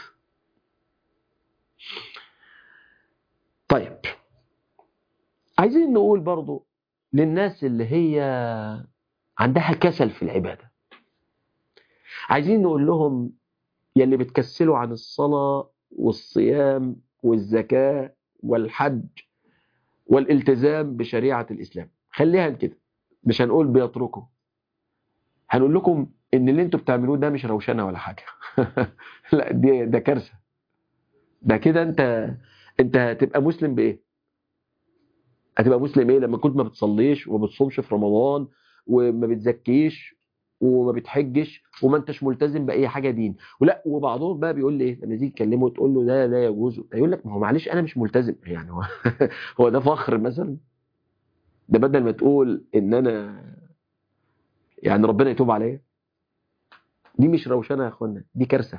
طيب عايزين نقول برضو للناس اللي هي عندها كسل في العبادة عايزين نقول لهم يلي بتكسلوا عن الصلاة والصيام والزكاة والحج والالتزام بشريعة الإسلام خليها كده مش هنقول بيتركوا هنقول لكم ان اللي انتوا بتعملوه ده مش روشنه ولا حاجه لا دي ده كارثه ده كده انت انت هتبقى مسلم بايه هتبقى مسلم ايه لما كنت ما بتصليش وما بتصومش في رمضان وما بتزكيش وما بتحجش وما انتش ملتزم باي حاجه دين ولا وبعضهم بقى بيقول لي ايه لما تيجي تكلمه تقول له ده لا يجوز يقول لك ما هو معلش انا مش ملتزم يعني هو هو ده فخر مثلا ده بدل ما تقول ان انا يعني ربنا يتوب عليا دي مش روشنه يا اخوانا دي كارثه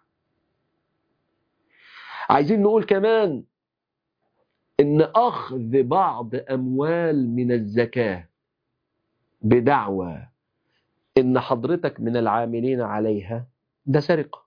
عايزين نقول كمان ان اخذ بعض اموال من الزكاه بدعوى ان حضرتك من العاملين عليها ده سرقه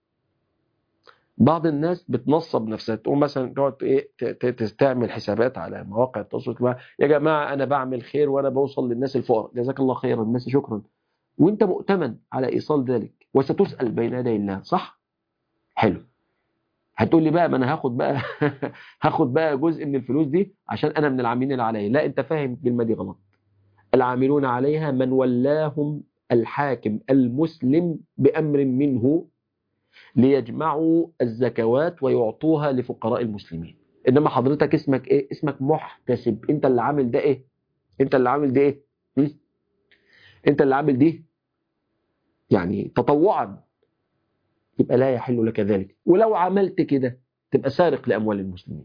بعض الناس بتنصب نفسها تقوم مثلا تقعد ايه تعمل حسابات على مواقع التواصل الاجتماعي يا جماعه انا بعمل خير وانا بوصل للناس الفقراء جزاك الله خيرا الناس شكرا وانت مؤتمن على ايصال ذلك وستسال بين يدي الله صح حلو هتقول لي بقى ما انا هاخد بقى هاخد بقى جزء من الفلوس دي عشان انا من العاملين عليها لا انت فاهم الكلمه دي غلط العاملون عليها من ولاهم الحاكم المسلم بامر منه ليجمعوا الزكوات ويعطوها لفقراء المسلمين انما حضرتك اسمك ايه اسمك محتسب انت اللي عامل ده ايه انت اللي عامل ده ايه م? انت اللي عامل دي يعني تطوعا يبقى لا يحل لك ذلك ولو عملت كده تبقى سارق لاموال المسلمين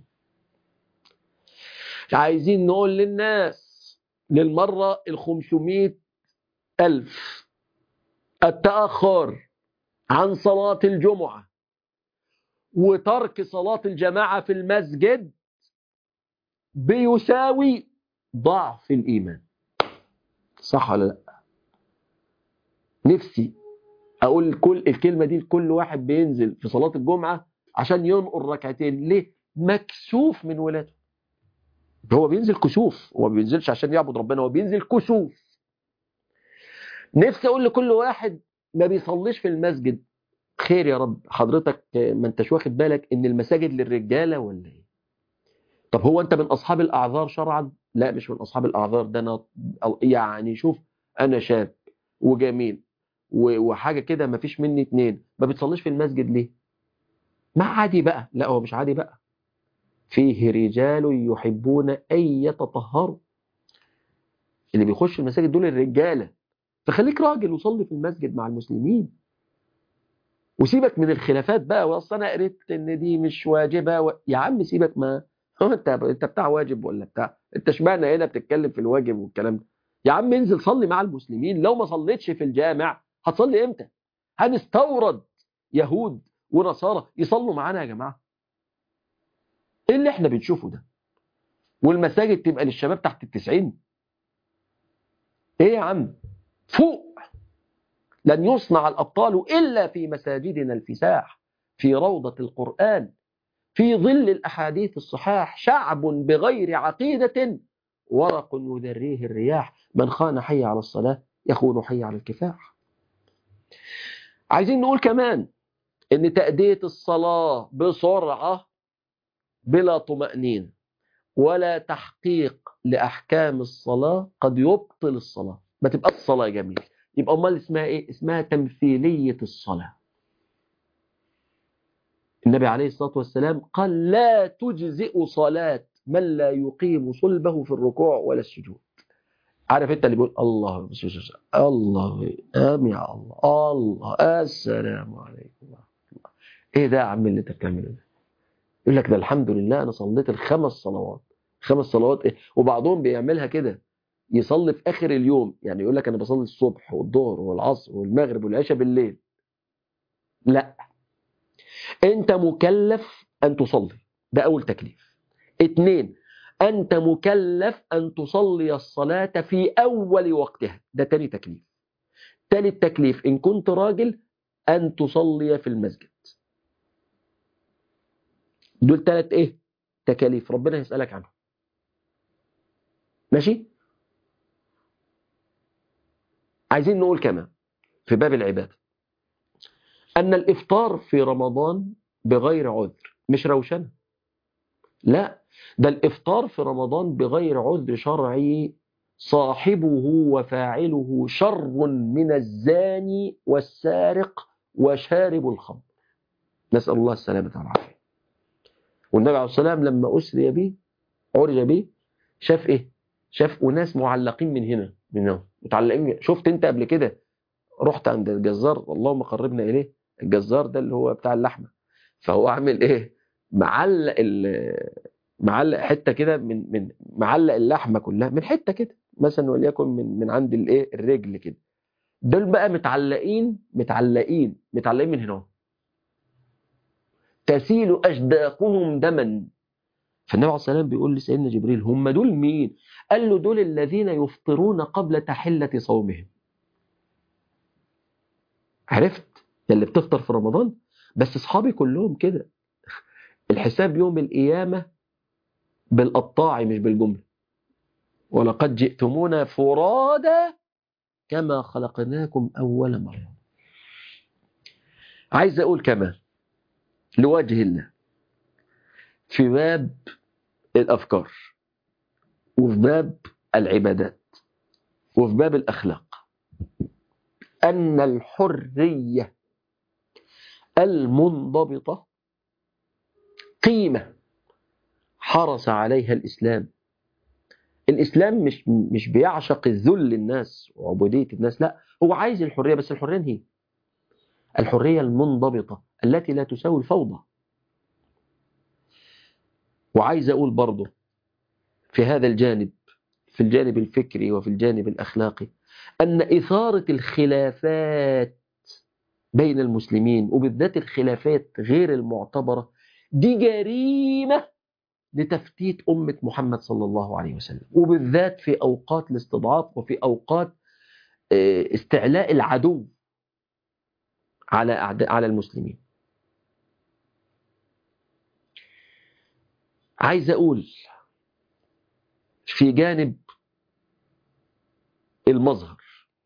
عايزين نقول للناس للمرة الخمسمائة ألف التأخر عن صلاة الجمعة وترك صلاة الجماعة في المسجد بيساوي ضعف الإيمان صح ولا لا نفسي أقول كل الكلمة دي لكل واحد بينزل في صلاة الجمعة عشان ينقر ركعتين ليه مكسوف من ولاده هو بينزل كسوف هو ما بينزلش عشان يعبد ربنا هو بينزل كسوف نفسي أقول لكل واحد ما بيصليش في المسجد خير يا رب حضرتك ما انتش واخد بالك ان المساجد للرجالة ولا ايه طب هو انت من اصحاب الاعذار شرعا لا مش من اصحاب الاعذار ده انا يعني شوف انا شاب وجميل وحاجة كده ما فيش مني اتنين ما بتصليش في المسجد ليه ما عادي بقى لا هو مش عادي بقى فيه رجال يحبون ان يتطهروا اللي بيخش المساجد دول الرجالة فخليك راجل وصلي في المسجد مع المسلمين وسيبك من الخلافات بقى واصل انا قريت ان دي مش واجبه و... يا عم سيبك ما هو انت انت بتاع واجب ولا بتاع انت اشمعنى هنا بتتكلم في الواجب والكلام ده يا عم انزل صلي مع المسلمين لو ما صليتش في الجامع هتصلي امتى هنستورد يهود ونصارى يصلوا معانا يا جماعه ايه اللي احنا بنشوفه ده والمساجد تبقى للشباب تحت التسعين ايه يا عم فوق لن يصنع الأبطال إلا في مساجدنا الفساح في روضة القرآن في ظل الأحاديث الصحاح شعب بغير عقيدة ورق يذريه الرياح من خان حي على الصلاة يخون حي على الكفاح عايزين نقول كمان ان تأدية الصلاة بسرعة بلا طمأنينة ولا تحقيق لأحكام الصلاة قد يبطل الصلاة ما تبقى الصلاة جميل يبقى امال اسمها ايه اسمها تمثيلية الصلاة النبي عليه الصلاة والسلام قال لا تجزئ صلاة من لا يقيم صلبه في الركوع ولا السجود عارف انت اللي بيقول الله الله امين يا الله الله السلام عليكم ورحمة الله ايه ده يا عم اللي انت بتعمله ده يقول لك ده الحمد لله انا صليت الخمس صلوات خمس صلوات ايه وبعضهم بيعملها كده يصلي في اخر اليوم يعني يقول لك انا بصلي الصبح والظهر والعصر والمغرب والعشاء بالليل لا انت مكلف ان تصلي ده اول تكليف اتنين انت مكلف ان تصلي الصلاة في اول وقتها ده تاني تكليف تالت تكليف ان كنت راجل ان تصلي في المسجد دول تلات ايه تكاليف ربنا يسألك عنهم ماشي عايزين نقول كمان في باب العبادة أن الإفطار في رمضان بغير عذر مش روشنة لا ده الإفطار في رمضان بغير عذر شرعي صاحبه وفاعله شر من الزاني والسارق وشارب الخمر نسأل الله السلامة والعافية والنبي عليه الصلاة والسلام لما أسري به عرج به شاف إيه شاف أناس معلقين من هنا من هنا متعلقين شفت أنت قبل كده رحت عند الجزار اللهم قربنا إليه الجزار ده اللي هو بتاع اللحمة فهو عامل إيه معلق معلق حته كده من من معلق اللحمه كلها من حته كده مثلا وليكن من من عند الايه الرجل كده دول بقى متعلقين متعلقين متعلقين من هنا تسيل اشداقهم دما فالنبي عليه الصلاه والسلام بيقول لسيدنا جبريل هم دول مين قال له دول الذين يفطرون قبل تحله صومهم عرفت اللي بتفطر في رمضان بس اصحابي كلهم كده الحساب يوم القيامه بالقطاع مش بالجملة ولقد جئتمونا فرادا كما خلقناكم أول مرة عايز أقول كمان لوجه الله في باب الأفكار وفي باب العبادات وفي باب الأخلاق أن الحرية المنضبطة قيمة حرص عليها الإسلام الإسلام مش مش بيعشق الذل الناس وعبودية الناس لا هو عايز الحرية بس الحرية هي الحرية المنضبطة التي لا تساوي الفوضى وعايز أقول برضه في هذا الجانب في الجانب الفكري وفي الجانب الأخلاقي أن إثارة الخلافات بين المسلمين وبالذات الخلافات غير المعتبرة دي جريمة لتفتيت أمة محمد صلى الله عليه وسلم وبالذات في أوقات الاستضعاف وفي أوقات استعلاء العدو على أعداء على المسلمين عايز أقول في جانب المظهر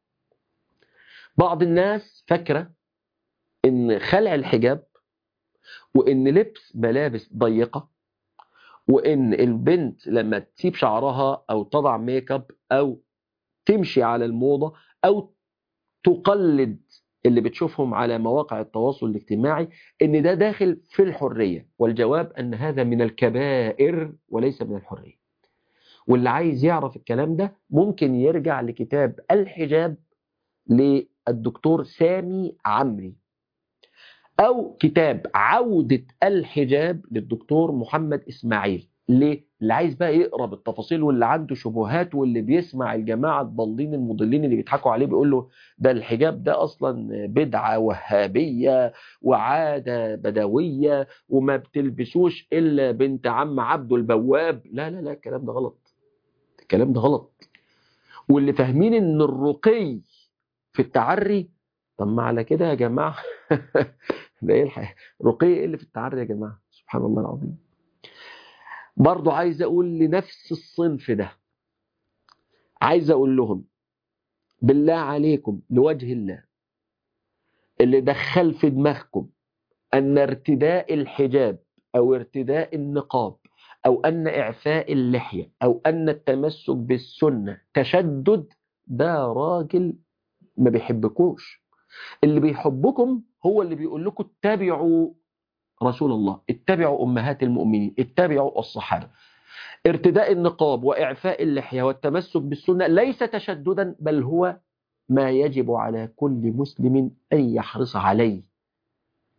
بعض الناس فاكرة إن خلع الحجاب وإن لبس ملابس ضيقة وان البنت لما تسيب شعرها او تضع ميك اب او تمشي على الموضه او تقلد اللي بتشوفهم على مواقع التواصل الاجتماعي ان ده داخل في الحريه والجواب ان هذا من الكبائر وليس من الحريه واللي عايز يعرف الكلام ده ممكن يرجع لكتاب الحجاب للدكتور سامي عمري أو كتاب عودة الحجاب للدكتور محمد إسماعيل ليه؟ اللي عايز بقى يقرا بالتفاصيل واللي عنده شبهات واللي بيسمع الجماعة الضالين المضلين اللي بيضحكوا عليه بيقول له ده الحجاب ده أصلا بدعة وهابية وعادة بدوية وما بتلبسوش إلا بنت عم عبده البواب لا لا لا الكلام ده غلط الكلام ده غلط واللي فاهمين إن الرقي في التعري طب ما على كده يا جماعة ده ايه الحقيقة رقي ايه اللي في التعري يا جماعة سبحان الله العظيم برضو عايز اقول لنفس الصنف ده عايز اقول لهم بالله عليكم لوجه الله اللي دخل في دماغكم ان ارتداء الحجاب او ارتداء النقاب او ان اعفاء اللحية او ان التمسك بالسنة تشدد ده راجل ما بيحبكوش اللي بيحبكم هو اللي بيقول لكم اتبعوا رسول الله اتبعوا أمهات المؤمنين اتبعوا الصحابة ارتداء النقاب وإعفاء اللحية والتمسك بالسنة ليس تشددا بل هو ما يجب على كل مسلم أن يحرص عليه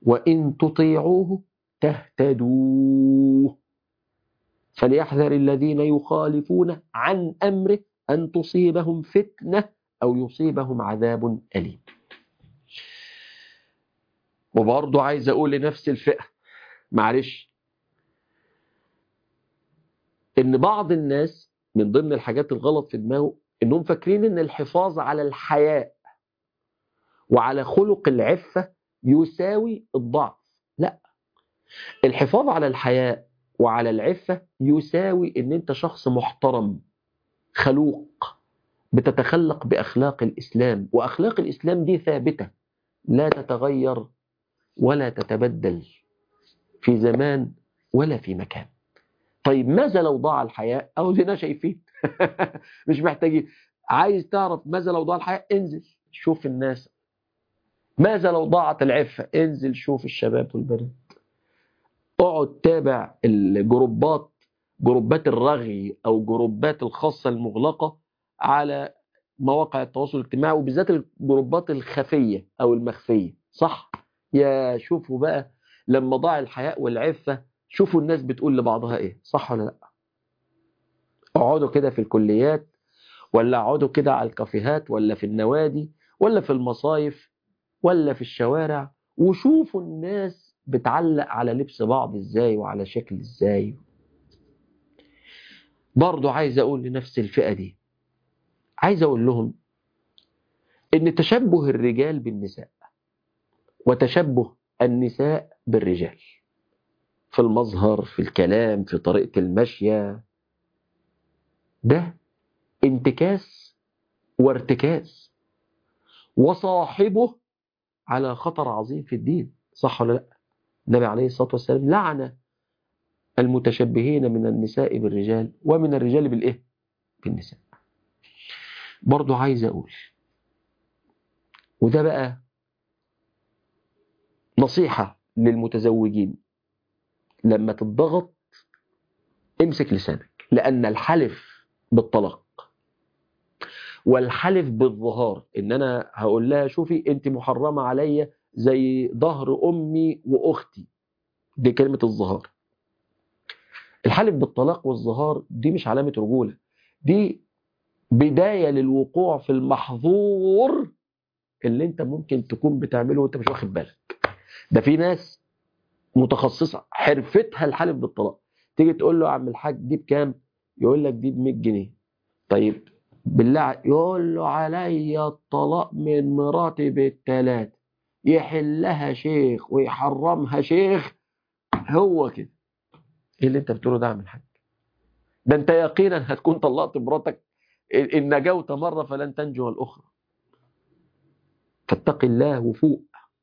وإن تطيعوه تهتدوا فليحذر الذين يخالفون عن أمره أن تصيبهم فتنة أو يصيبهم عذاب أليم وبرضه عايز أقول لنفس الفئة معلش إن بعض الناس من ضمن الحاجات الغلط في دماغه إنهم فاكرين إن الحفاظ على الحياء وعلى خلق العفة يساوي الضعف لا الحفاظ على الحياء وعلى العفة يساوي ان انت شخص محترم خلوق بتتخلق بأخلاق الإسلام وأخلاق الإسلام دي ثابتة لا تتغير ولا تتبدل في زمان ولا في مكان طيب ماذا لو ضاع الحياء أو زينا شايفين مش محتاجين عايز تعرف ماذا لو ضاع الحياء انزل شوف الناس ماذا لو ضاعت العفة انزل شوف الشباب والبنات اقعد تابع الجروبات جروبات الرغي او جروبات الخاصة المغلقة على مواقع التواصل الاجتماعي وبالذات الجروبات الخفية او المخفية صح يا شوفوا بقى لما ضاع الحياء والعفة شوفوا الناس بتقول لبعضها ايه صح ولا لا اقعدوا كده في الكليات ولا اقعدوا كده على الكافيهات ولا في النوادي ولا في المصايف ولا في الشوارع وشوفوا الناس بتعلق على لبس بعض ازاي وعلى شكل ازاي برضو عايز اقول لنفس الفئة دي عايز اقول لهم ان تشبه الرجال بالنساء وتشبه النساء بالرجال في المظهر في الكلام في طريقة المشية ده انتكاس وارتكاس وصاحبه على خطر عظيم في الدين صح ولا لا النبي عليه الصلاة والسلام لعن المتشبهين من النساء بالرجال ومن الرجال بالإيه بالنساء برضو عايز أقول وده بقى نصيحة للمتزوجين لما تضغط امسك لسانك لأن الحلف بالطلاق والحلف بالظهار ان انا هقول لها شوفي انت محرمه عليا زي ظهر امي واختي دي كلمه الظهار الحلف بالطلاق والظهار دي مش علامه رجوله دي بدايه للوقوع في المحظور اللي انت ممكن تكون بتعمله وانت مش واخد بالك ده في ناس متخصصه حرفتها الحلف بالطلاق تيجي تقول له يا عم الحاج دي بكام يقول لك دي ب 100 جنيه طيب بالله يقول له عليا الطلاق من مراتي بالثلاث يحلها شيخ ويحرمها شيخ هو كده ايه اللي انت بتقوله ده يا عم الحاج ده انت يقينا هتكون طلقت مراتك ان نجوت مره فلن تنجو الاخرى فاتق الله وفوق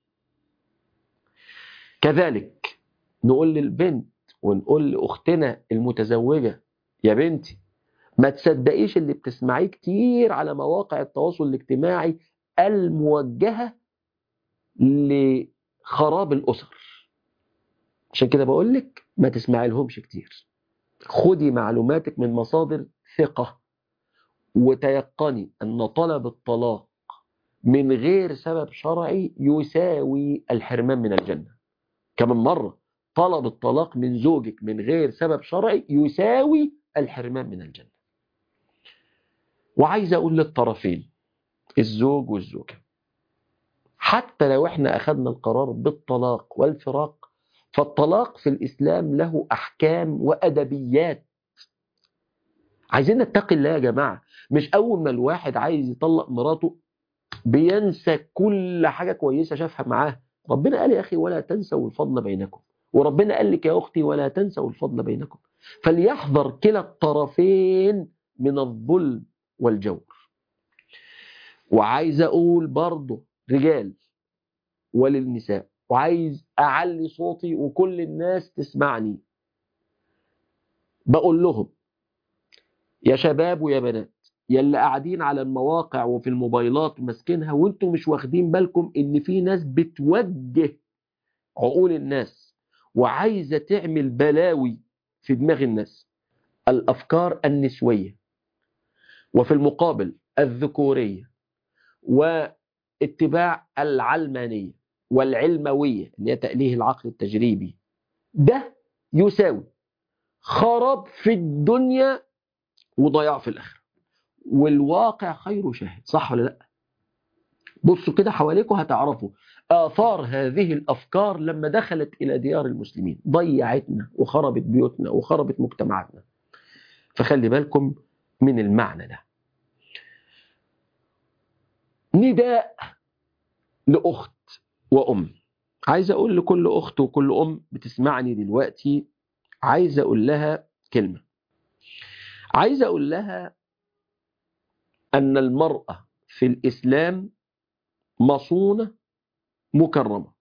كذلك نقول للبنت ونقول لاختنا المتزوجه يا بنتي ما تصدقيش اللي بتسمعيه كتير على مواقع التواصل الاجتماعي الموجهة لخراب الأسر عشان كده بقول لك ما تسمعي لهمش كتير خدي معلوماتك من مصادر ثقة وتيقني أن طلب الطلاق من غير سبب شرعي يساوي الحرمان من الجنة كمان مرة طلب الطلاق من زوجك من غير سبب شرعي يساوي الحرمان من الجنة وعايز أقول للطرفين الزوج والزوجة حتى لو احنا أخذنا القرار بالطلاق والفراق فالطلاق في الإسلام له أحكام وأدبيات عايزين نتقي الله يا جماعة مش أول ما الواحد عايز يطلق مراته بينسى كل حاجة كويسة شافها معاه ربنا قال يا أخي ولا تنسوا الفضل بينكم وربنا قال لك يا أختي ولا تنسوا الفضل بينكم فليحذر كلا الطرفين من الظلم والجور وعايز أقول برضه رجال وللنساء وعايز أعلي صوتي وكل الناس تسمعني بقول لهم يا شباب ويا بنات يا اللي قاعدين على المواقع وفي الموبايلات ماسكينها وانتم مش واخدين بالكم ان في ناس بتوجه عقول الناس وعايزة تعمل بلاوي في دماغ الناس الأفكار النسوية وفي المقابل الذكورية واتباع العلمانية والعلموية اللي هي تأليه العقل التجريبي ده يساوي خراب في الدنيا وضياع في الآخرة والواقع خير شاهد صح ولا لا بصوا كده حواليكم هتعرفوا آثار هذه الأفكار لما دخلت إلى ديار المسلمين ضيعتنا وخربت بيوتنا وخربت مجتمعاتنا فخلي بالكم من المعنى ده نداء لأخت وأم عايز أقول لكل أخت وكل أم بتسمعني دلوقتي عايز أقول لها كلمة عايز أقول لها أن المرأة في الإسلام مصونة مكرمة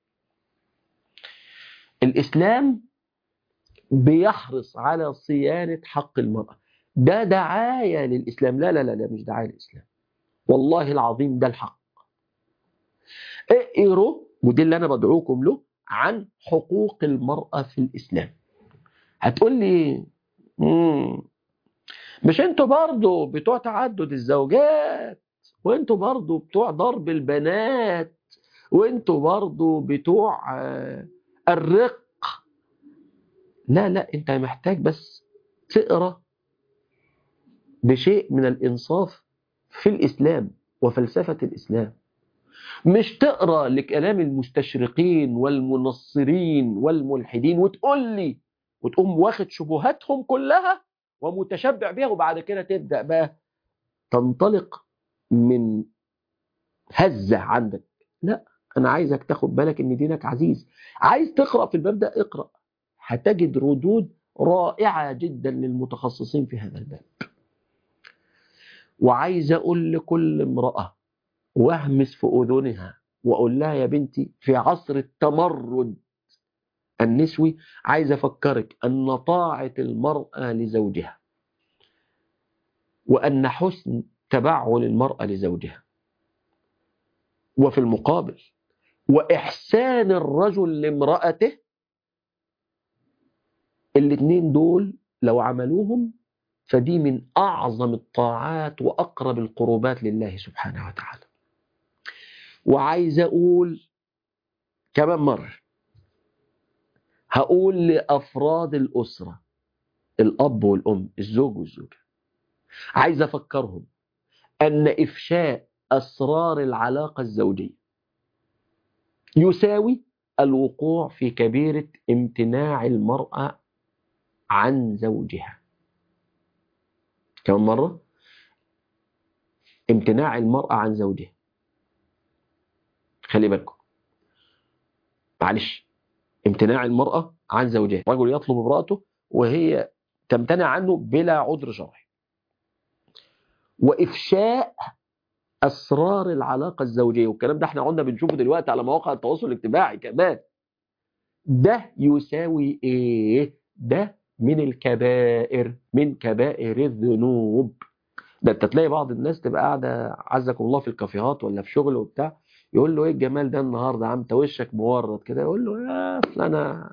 الإسلام بيحرص على صيانة حق المرأة ده دعاية للإسلام لا لا لا, لا مش دعاية للإسلام والله العظيم ده الحق اقروا ودي اللي أنا بدعوكم له عن حقوق المرأة في الإسلام هتقول لي مم. مش انتوا برضو بتوع تعدد الزوجات وانتوا برضو بتوع ضرب البنات وانتوا برضو بتوع الرق لا لا انت محتاج بس تقرا بشيء من الانصاف في الاسلام وفلسفه الاسلام مش تقرا لكلام المستشرقين والمنصرين والملحدين وتقول لي وتقوم واخد شبهاتهم كلها ومتشبع بيها وبعد كده تبدا بقى تنطلق من هزه عندك لا انا عايزك تاخد بالك ان دينك عزيز عايز تقرا في الباب ده اقرا هتجد ردود رائعه جدا للمتخصصين في هذا الباب وعايز اقول لكل امراه واهمس في اذنها واقول لها يا بنتي في عصر التمرد النسوي عايز افكرك ان طاعه المراه لزوجها وان حسن تبعل المراه لزوجها وفي المقابل واحسان الرجل لامراته الاثنين دول لو عملوهم فدي من اعظم الطاعات واقرب القربات لله سبحانه وتعالى وعايز اقول كمان مره هقول لافراد الاسره الاب والام الزوج والزوجه عايز افكرهم ان افشاء اسرار العلاقه الزوجيه يساوي الوقوع في كبيره امتناع المراه عن زوجها كمان مره امتناع المراه عن زوجها خلي بالكم معلش امتناع المرأة عن زوجها رجل يطلب امرأته وهي تمتنع عنه بلا عذر شرعي وإفشاء أسرار العلاقة الزوجية والكلام ده احنا قلنا بنشوفه دلوقتي على مواقع التواصل الاجتماعي كمان ده يساوي ايه ده من الكبائر من كبائر الذنوب ده انت تلاقي بعض الناس تبقى قاعده عزكم الله في الكافيهات ولا في شغل وبتاع يقول له ايه الجمال ده النهارده عم انت وشك مورط كده يقول له يا اصل انا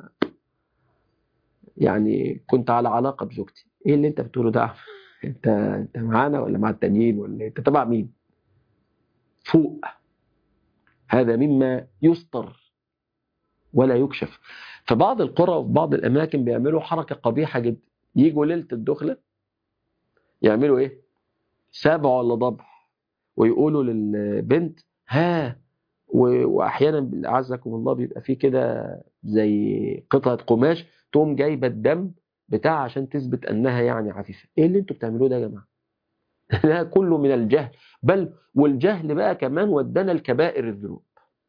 يعني كنت على علاقه بزوجتي ايه اللي انت بتقوله ده انت انت معانا ولا مع التانيين ولا انت تبع مين فوق هذا مما يستر ولا يكشف في بعض القرى وفي بعض الاماكن بيعملوا حركه قبيحه جدا يجوا ليله الدخله يعملوا ايه سبع ولا ضبع ويقولوا للبنت ها واحيانا اعزكم الله بيبقى فيه كده زي قطعه قماش تقوم جايبه الدم بتاعها عشان تثبت انها يعني عفيفه ايه اللي انتوا بتعملوه ده يا جماعه ده كله من الجهل بل والجهل بقى كمان ودانا الكبائر الذنوب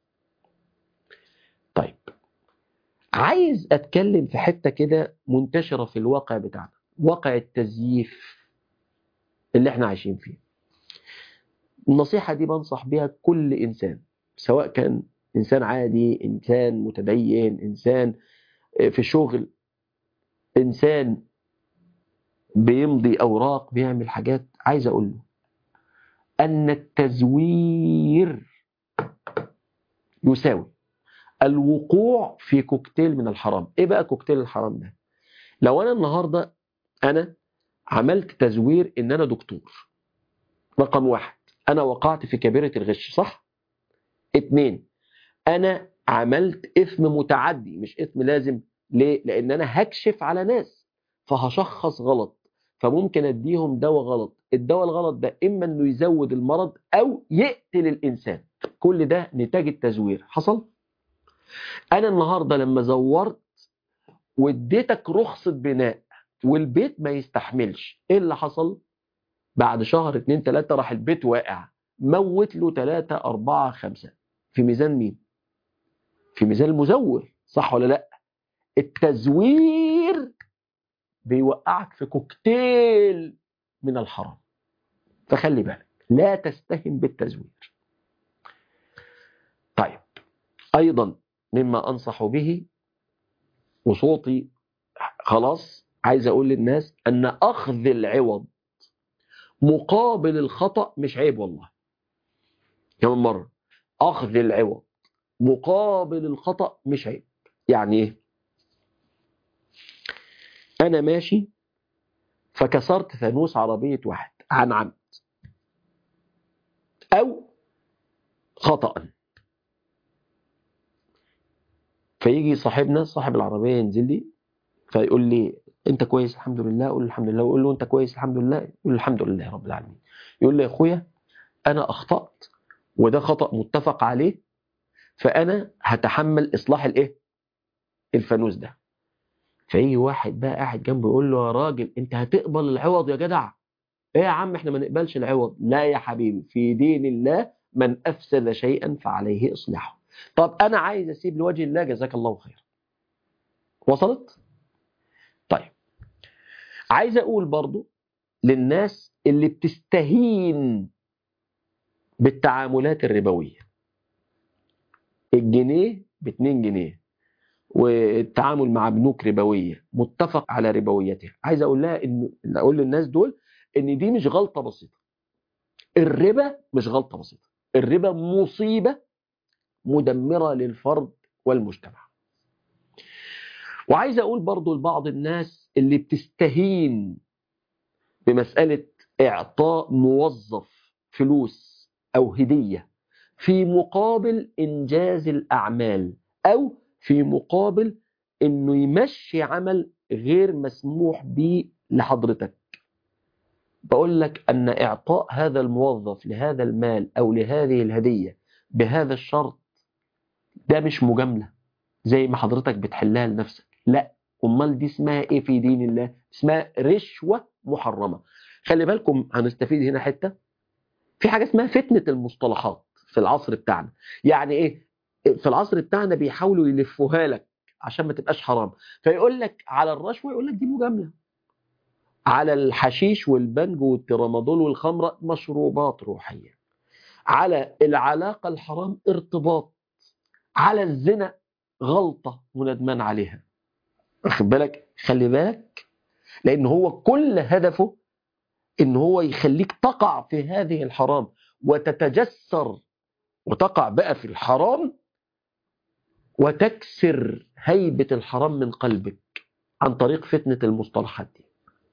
طيب عايز اتكلم في حته كده منتشره في الواقع بتاعنا واقع التزييف اللي احنا عايشين فيه النصيحه دي بنصح بيها كل انسان سواء كان انسان عادي انسان متدين انسان في شغل انسان بيمضي اوراق بيعمل حاجات عايز اقول له ان التزوير يساوي الوقوع في كوكتيل من الحرام ايه بقى كوكتيل الحرام ده لو انا النهارده انا عملت تزوير ان انا دكتور رقم واحد انا وقعت في كبيرة الغش صح اتنين انا عملت اثم متعدي مش اثم لازم ليه لان انا هكشف على ناس فهشخص غلط فممكن اديهم دواء غلط الدواء الغلط ده اما انه يزود المرض او يقتل الانسان كل ده نتاج التزوير حصل انا النهارده لما زورت واديتك رخصه بناء والبيت ما يستحملش ايه اللي حصل بعد شهر اتنين تلاتة راح البيت واقع موت له تلاتة أربعة خمسة في ميزان مين في ميزان المزور صح ولا لا التزوير بيوقعك في كوكتيل من الحرام فخلي بالك لا تستهن بالتزوير طيب أيضا مما أنصح به وصوتي خلاص عايز أقول للناس أن أخذ العوض مقابل الخطأ مش عيب والله كمان مرة أخذ العوض مقابل الخطأ مش عيب يعني إيه أنا ماشي فكسرت فانوس عربية واحد عن عمد أو خطأ فيجي صاحبنا صاحب العربية ينزل لي فيقول لي انت كويس الحمد لله اقول له الحمد لله واقول له انت كويس الحمد لله يقول له الحمد لله رب العالمين يقول لي يا اخويا انا اخطات وده خطا متفق عليه فانا هتحمل اصلاح الايه الفانوس ده فيجي واحد بقى قاعد جنبه يقول له يا راجل انت هتقبل العوض يا جدع ايه يا عم احنا ما نقبلش العوض لا يا حبيبي في دين الله من افسد شيئا فعليه اصلاحه طب انا عايز اسيب لوجه الله جزاك الله خير وصلت طيب عايز اقول برضو للناس اللي بتستهين بالتعاملات الربوية الجنيه ب 2 جنيه والتعامل مع بنوك ربوية متفق على ربويتها عايز اقول لها ان اقول للناس دول ان دي مش غلطة بسيطة الربا مش غلطة بسيطة الربا مصيبة مدمرة للفرد والمجتمع وعايز اقول برضو لبعض الناس اللي بتستهين بمسألة اعطاء موظف فلوس او هدية في مقابل انجاز الاعمال او في مقابل انه يمشي عمل غير مسموح به لحضرتك بقول لك ان اعطاء هذا الموظف لهذا المال او لهذه الهدية بهذا الشرط ده مش مجاملة زي ما حضرتك بتحلها لنفسك لا امال دي اسمها ايه في دين الله اسمها رشوة محرمة خلي بالكم هنستفيد هنا حتة في حاجة اسمها فتنة المصطلحات في العصر بتاعنا يعني ايه في العصر بتاعنا بيحاولوا يلفوها لك عشان ما تبقاش حرام فيقول لك على الرشوة يقول لك دي مجاملة على الحشيش والبنج والترامادول والخمرة مشروبات روحية على العلاقة الحرام ارتباط على الزنا غلطة وندمان عليها واخد بالك خلي بالك لأن هو كل هدفه إن هو يخليك تقع في هذه الحرام وتتجسر وتقع بقى في الحرام وتكسر هيبة الحرام من قلبك عن طريق فتنة المصطلحات دي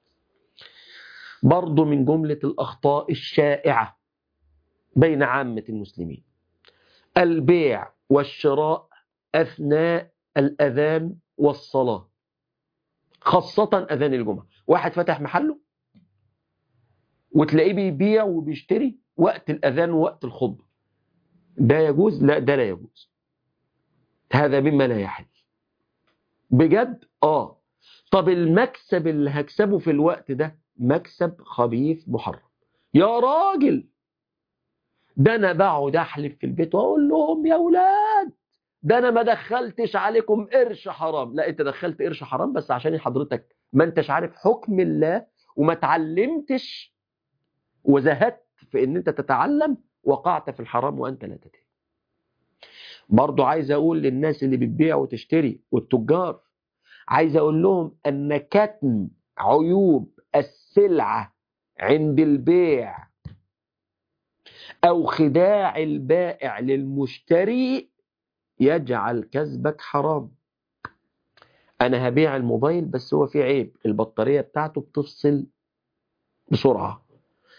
برضو من جملة الأخطاء الشائعة بين عامة المسلمين البيع والشراء أثناء الأذان والصلاة خاصة أذان الجمعة واحد فتح محله وتلاقيه بيبيع وبيشتري وقت الأذان ووقت الخطبة ده يجوز لا ده لا يجوز هذا مما لا يحل بجد اه طب المكسب اللي هكسبه في الوقت ده مكسب خبيث محرم يا راجل ده انا بقعد احلف في البيت واقول لهم يا اولاد ده انا ما دخلتش عليكم قرش حرام لا انت دخلت قرش حرام بس عشان حضرتك ما انتش عارف حكم الله وما تعلمتش وزهدت في ان انت تتعلم وقعت في الحرام وانت لا تدري برضو عايز اقول للناس اللي بتبيع وتشتري والتجار عايز اقول لهم ان كتم عيوب السلعة عند البيع او خداع البائع للمشتري يجعل كسبك حرام انا هبيع الموبايل بس هو فيه عيب البطارية بتاعته بتفصل بسرعة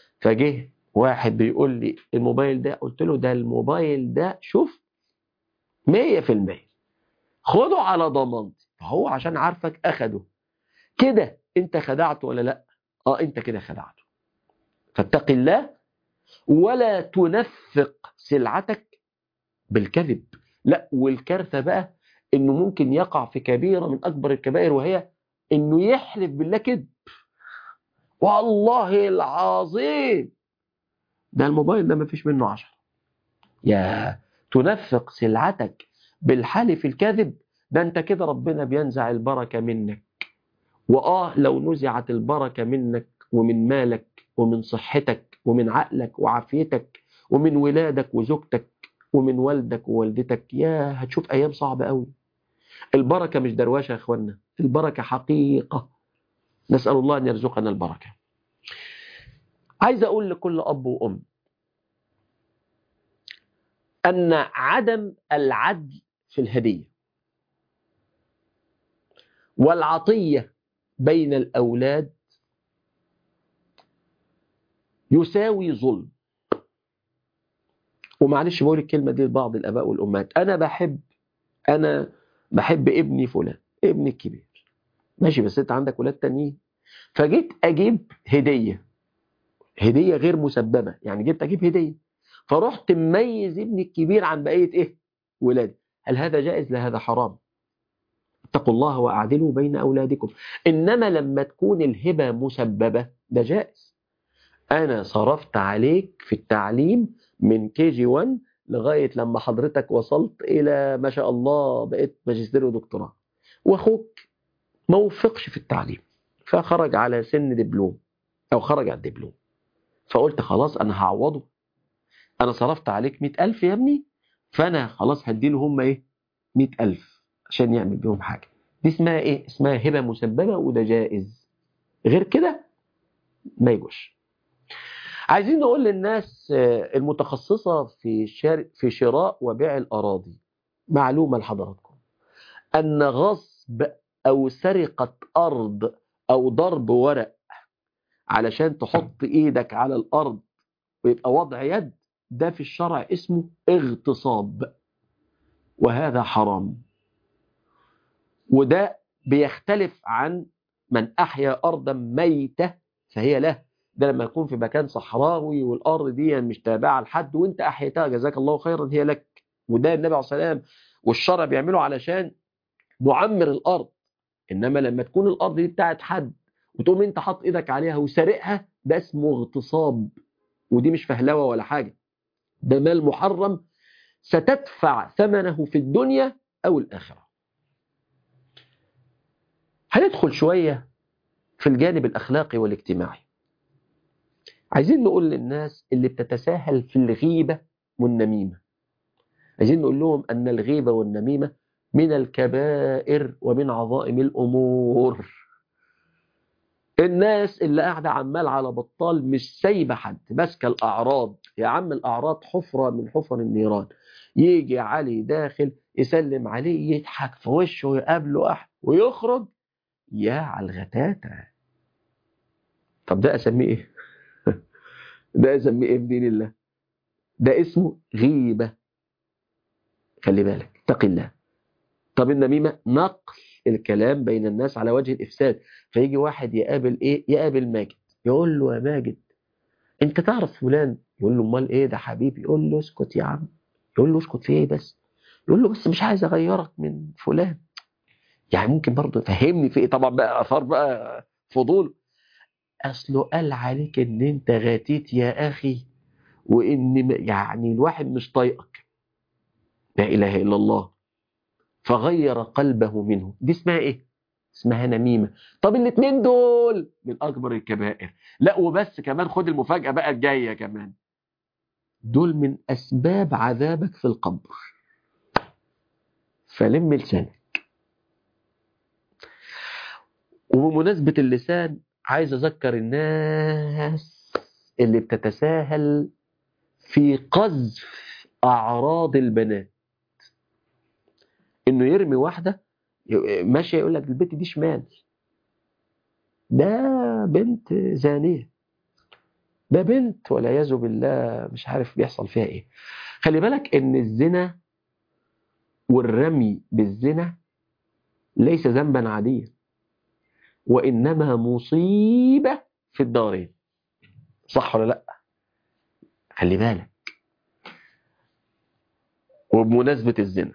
فجه واحد بيقول لي الموبايل ده قلت له ده الموبايل ده شوف مية في المية خده على ضمانتي فهو عشان عارفك أخده كده أنت خدعته ولا لأ آه أنت كده خدعته فاتق الله ولا تنفق سلعتك بالكذب لا والكارثة بقى انه ممكن يقع في كبيرة من اكبر الكبائر وهي انه يحلف بالله كذب والله العظيم ده الموبايل ده ما فيش منه عشرة يا تنفق سلعتك بالحلف الكاذب ده انت كده ربنا بينزع البركة منك وآه لو نزعت البركة منك ومن مالك ومن صحتك ومن عقلك وعافيتك ومن ولادك وزوجتك ومن والدك ووالدتك يا هتشوف أيام صعبة قوي البركة مش درواشة يا أخوانا البركة حقيقة نسأل الله أن يرزقنا البركة عايز أقول لكل أب وأم أن عدم العدل في الهدية والعطية بين الأولاد يساوي ظلم ومعلش بقول الكلمة دي لبعض الآباء والأمهات أنا بحب أنا بحب ابني فلان ابني الكبير ماشي بس أنت عندك ولاد تانيين فجيت أجيب هدية هدية غير مسببة يعني جبت أجيب هدية فرحت مميز ابني الكبير عن بقية إيه ولادي هل هذا جائز لا هذا حرام اتقوا الله وأعدلوا بين أولادكم إنما لما تكون الهبة مسببة ده جائز أنا صرفت عليك في التعليم من كي جي 1 لغاية لما حضرتك وصلت إلى ما شاء الله بقيت ماجستير ودكتوراه وأخوك ما وفقش في التعليم فخرج على سن دبلوم أو خرج على الدبلوم فقلت خلاص أنا هعوضه أنا صرفت عليك مئة ألف يا ابني فأنا خلاص هديله هم إيه مئة ألف عشان يعمل بيهم حاجة دي اسمها إيه اسمها هبة مسببة وده جائز غير كده ما يجوش عايزين نقول للناس المتخصصة في شر... في شراء وبيع الأراضي معلومة لحضراتكم أن غصب أو سرقة أرض أو ضرب ورق علشان تحط إيدك على الأرض ويبقى وضع يد ده في الشرع اسمه اغتصاب وهذا حرام وده بيختلف عن من أحيا أرضا ميتة فهي له ده لما يكون في مكان صحراوي والارض دي مش تابعه لحد وانت احيتها جزاك الله خيرا هي لك وده النبي عليه الصلاه والسلام والشرع بيعمله علشان نعمر الارض انما لما تكون الارض دي بتاعت حد وتقوم انت حاطط ايدك عليها وسارقها ده اسمه اغتصاب ودي مش فهلوه ولا حاجه ده مال محرم ستدفع ثمنه في الدنيا او الاخره هندخل شويه في الجانب الاخلاقي والاجتماعي عايزين نقول للناس اللي بتتساهل في الغيبة والنميمة عايزين نقول لهم أن الغيبة والنميمة من الكبائر ومن عظائم الأمور الناس اللي قاعدة عمال على بطال مش سايبة حد ماسكة الأعراض يا عم الأعراض حفرة من حفر النيران يجي علي داخل يسلم عليه يضحك في وشه ويقابله أحد ويخرج يا على الغتاتة طب ده أسميه إيه؟ ده اسميه ايه في دين الله ده اسمه غيبة خلي بالك اتق الله طب النميمة نقل الكلام بين الناس على وجه الإفساد فيجي واحد يقابل إيه يقابل ماجد يقول له يا ماجد أنت تعرف فلان يقول له امال إيه ده حبيبي يقول له اسكت يا عم يقول له اسكت في إيه بس يقول له بس مش عايز أغيرك من فلان يعني ممكن برضه فهمني في إيه طبعا بقى أثار بقى فضول اصله قال عليك ان انت غاتيت يا اخي وان يعني الواحد مش طايقك لا اله الا الله فغير قلبه منه دي اسمها ايه اسمها نميمه طب الاثنين دول من اكبر الكبائر لا وبس كمان خد المفاجاه بقى الجايه كمان دول من اسباب عذابك في القبر فلم لسانك وبمناسبه اللسان عايز أذكر الناس اللي بتتساهل في قذف أعراض البنات إنه يرمي واحدة ماشية يقول لك البنت دي شمال ده بنت زانية ده بنت والعياذ بالله مش عارف بيحصل فيها إيه خلي بالك إن الزنا والرمي بالزنا ليس ذنبا عاديا وإنما مصيبة في الدارين صح ولا لا خلي بالك وبمناسبة الزنا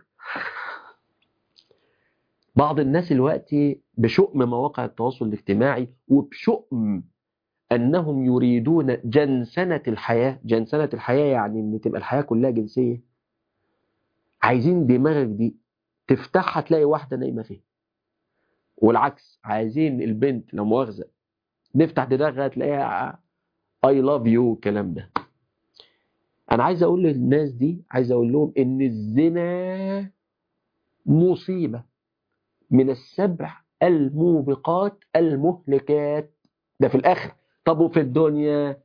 بعض الناس دلوقتي بشؤم مواقع التواصل الاجتماعي وبشؤم أنهم يريدون جنسنة الحياة جنسنة الحياة يعني أن تبقى الحياة كلها جنسية عايزين دماغك دي تفتحها تلاقي واحدة نايمة فيها والعكس عايزين البنت لو مؤاخذة نفتح دماغها تلاقيها I love you الكلام ده أنا عايز أقول للناس دي عايز أقول لهم إن الزنا مصيبة من السبع الموبقات المهلكات ده في الآخر طب وفي الدنيا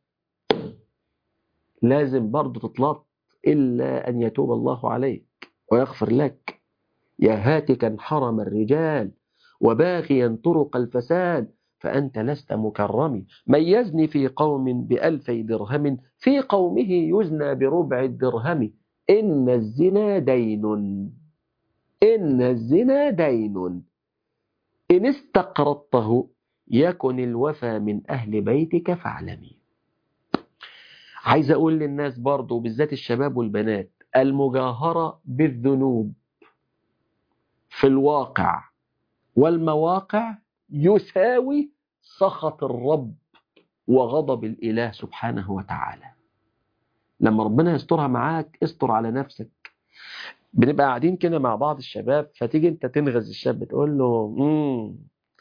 لازم برضه تطلب إلا أن يتوب الله عليك ويغفر لك يا هاتكا حرم الرجال وباغيا طرق الفساد فأنت لست مكرم ميزني في قوم بألفي درهم في قومه يزنى بربع الدرهم إن الزنا دين إن الزنا دين إن استقرضته يكن الوفى من أهل بيتك فاعلمي عايز أقول للناس برضو بالذات الشباب والبنات المجاهرة بالذنوب في الواقع والمواقع يساوي سخط الرب وغضب الإله سبحانه وتعالى لما ربنا يسترها معاك استر على نفسك بنبقى قاعدين كده مع بعض الشباب فتيجي انت تنغز الشاب تقول له امم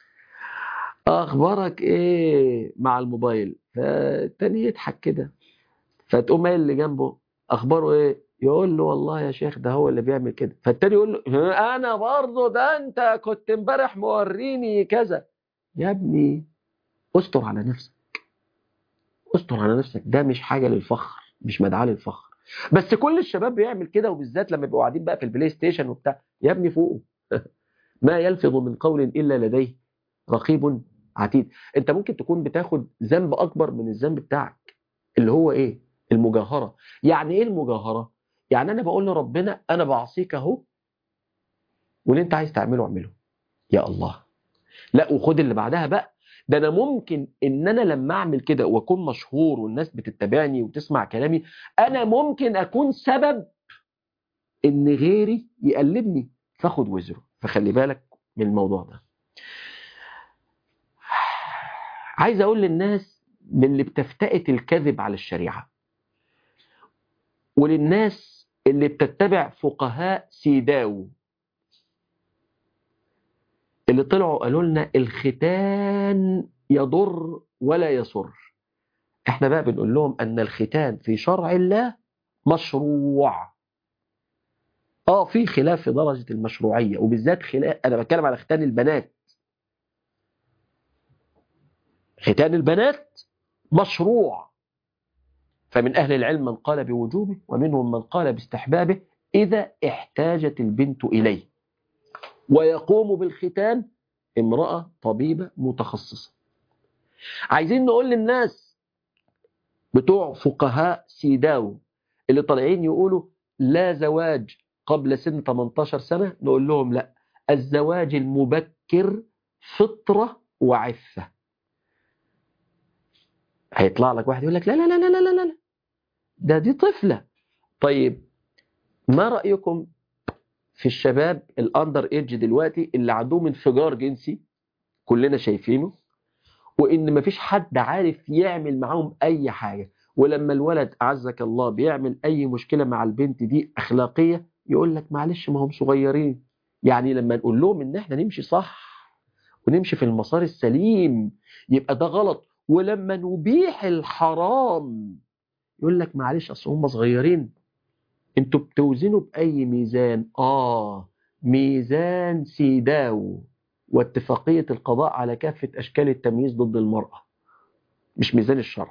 اخبارك ايه مع الموبايل فالتاني يضحك كده فتقوم قايل اللي جنبه اخباره ايه يقول له والله يا شيخ ده هو اللي بيعمل كده فالتاني يقول له انا برضه ده انت كنت امبارح موريني كذا يا ابني استر على نفسك استر على نفسك ده مش حاجه للفخر مش مدعاه للفخر بس كل الشباب بيعمل كده وبالذات لما بيبقوا قاعدين بقى في البلاي ستيشن وبتاع يا ابني فوقه ما يلفظ من قول الا لديه رقيب عتيد انت ممكن تكون بتاخد ذنب اكبر من الذنب بتاعك اللي هو ايه المجاهره يعني ايه المجاهره يعني انا بقول لربنا انا بعصيك اهو واللي انت عايز تعمله اعمله يا الله لا وخد اللي بعدها بقى ده انا ممكن ان انا لما اعمل كده واكون مشهور والناس بتتبعني وتسمع كلامي انا ممكن اكون سبب ان غيري يقلدني فاخد وزره فخلي بالك من الموضوع ده عايز اقول للناس من اللي بتفتئت الكذب على الشريعه وللناس اللي بتتبع فقهاء سيداو اللي طلعوا قالوا لنا الختان يضر ولا يسر احنا بقى بنقول لهم ان الختان في شرع الله مشروع اه في خلاف في درجة المشروعية وبالذات خلاف انا بتكلم على ختان البنات ختان البنات مشروع فمن أهل العلم من قال بوجوبه ومنهم من قال باستحبابه إذا احتاجت البنت إليه ويقوم بالختان امرأة طبيبة متخصصة عايزين نقول للناس بتوع فقهاء سيداو اللي طالعين يقولوا لا زواج قبل سن 18 سنة نقول لهم لا الزواج المبكر فطرة وعفة هيطلع لك واحد يقول لك لا لا لا لا لا لا لا ده دي طفلة طيب ما رأيكم في الشباب الاندر ايدج دلوقتي اللي عندهم انفجار جنسي كلنا شايفينه وان مفيش حد عارف يعمل معاهم اي حاجة ولما الولد اعزك الله بيعمل اي مشكلة مع البنت دي اخلاقية يقول لك معلش ما هم صغيرين يعني لما نقول لهم ان احنا نمشي صح ونمشي في المسار السليم يبقى ده غلط ولما نبيح الحرام يقول لك معلش اصل هم صغيرين انتوا بتوزنوا باي ميزان اه ميزان سيداو واتفاقيه القضاء على كافه اشكال التمييز ضد المراه مش ميزان الشرع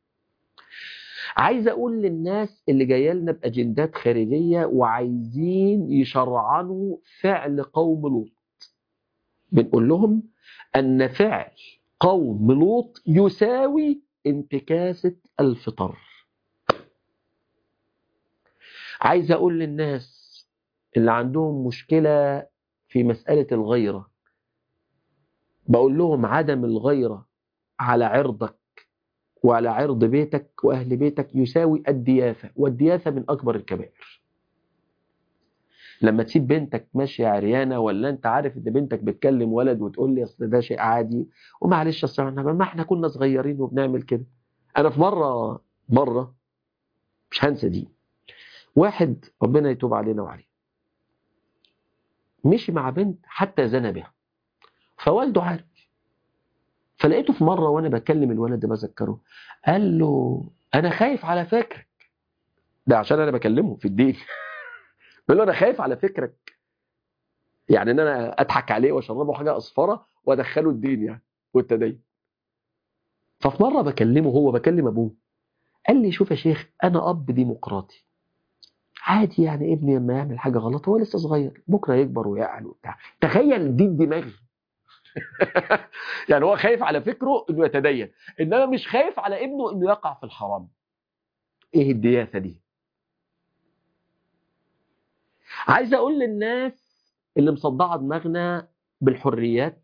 عايز اقول للناس اللي جايه لنا باجندات خارجيه وعايزين يشرعنوا فعل قوم لوط بنقول لهم ان فعل قوم لوط يساوي انتكاسه الفطر عايز اقول للناس اللي عندهم مشكلة في مسألة الغيرة بقول لهم عدم الغيرة على عرضك وعلى عرض بيتك وأهل بيتك يساوي الدياثة والدياثة من أكبر الكبائر لما تسيب بنتك ماشية عريانة ولا أنت عارف إن بنتك بتكلم ولد وتقول لي أصل ده شيء عادي ومعلش أصل احنا ما احنا كنا صغيرين وبنعمل كده أنا في مرة مرة مش هنسى دي واحد ربنا يتوب علينا وعليه مشي مع بنت حتى زنى بها فوالده عارف فلقيته في مرة وأنا بكلم الولد ده بذكره قال له أنا خايف على فكرك ده عشان أنا بكلمه في الدين بيقول له أنا خايف على فكرك يعني إن أنا أضحك عليه وأشربه حاجة أصفرة وأدخله الدين يعني والتدين ففي مرة بكلمه هو بكلم أبوه قال لي شوف يا شيخ أنا أب ديمقراطي عادي يعني ابني لما يعمل حاجة غلط هو لسه صغير بكرة يكبر ويعقل وبتاع تخيل دي الدماغ يعني هو خايف على فكره انه يتدين انما مش خايف على ابنه انه يقع في الحرام ايه الدياثة دي عايز اقول للناس اللي مصدعة دماغنا بالحريات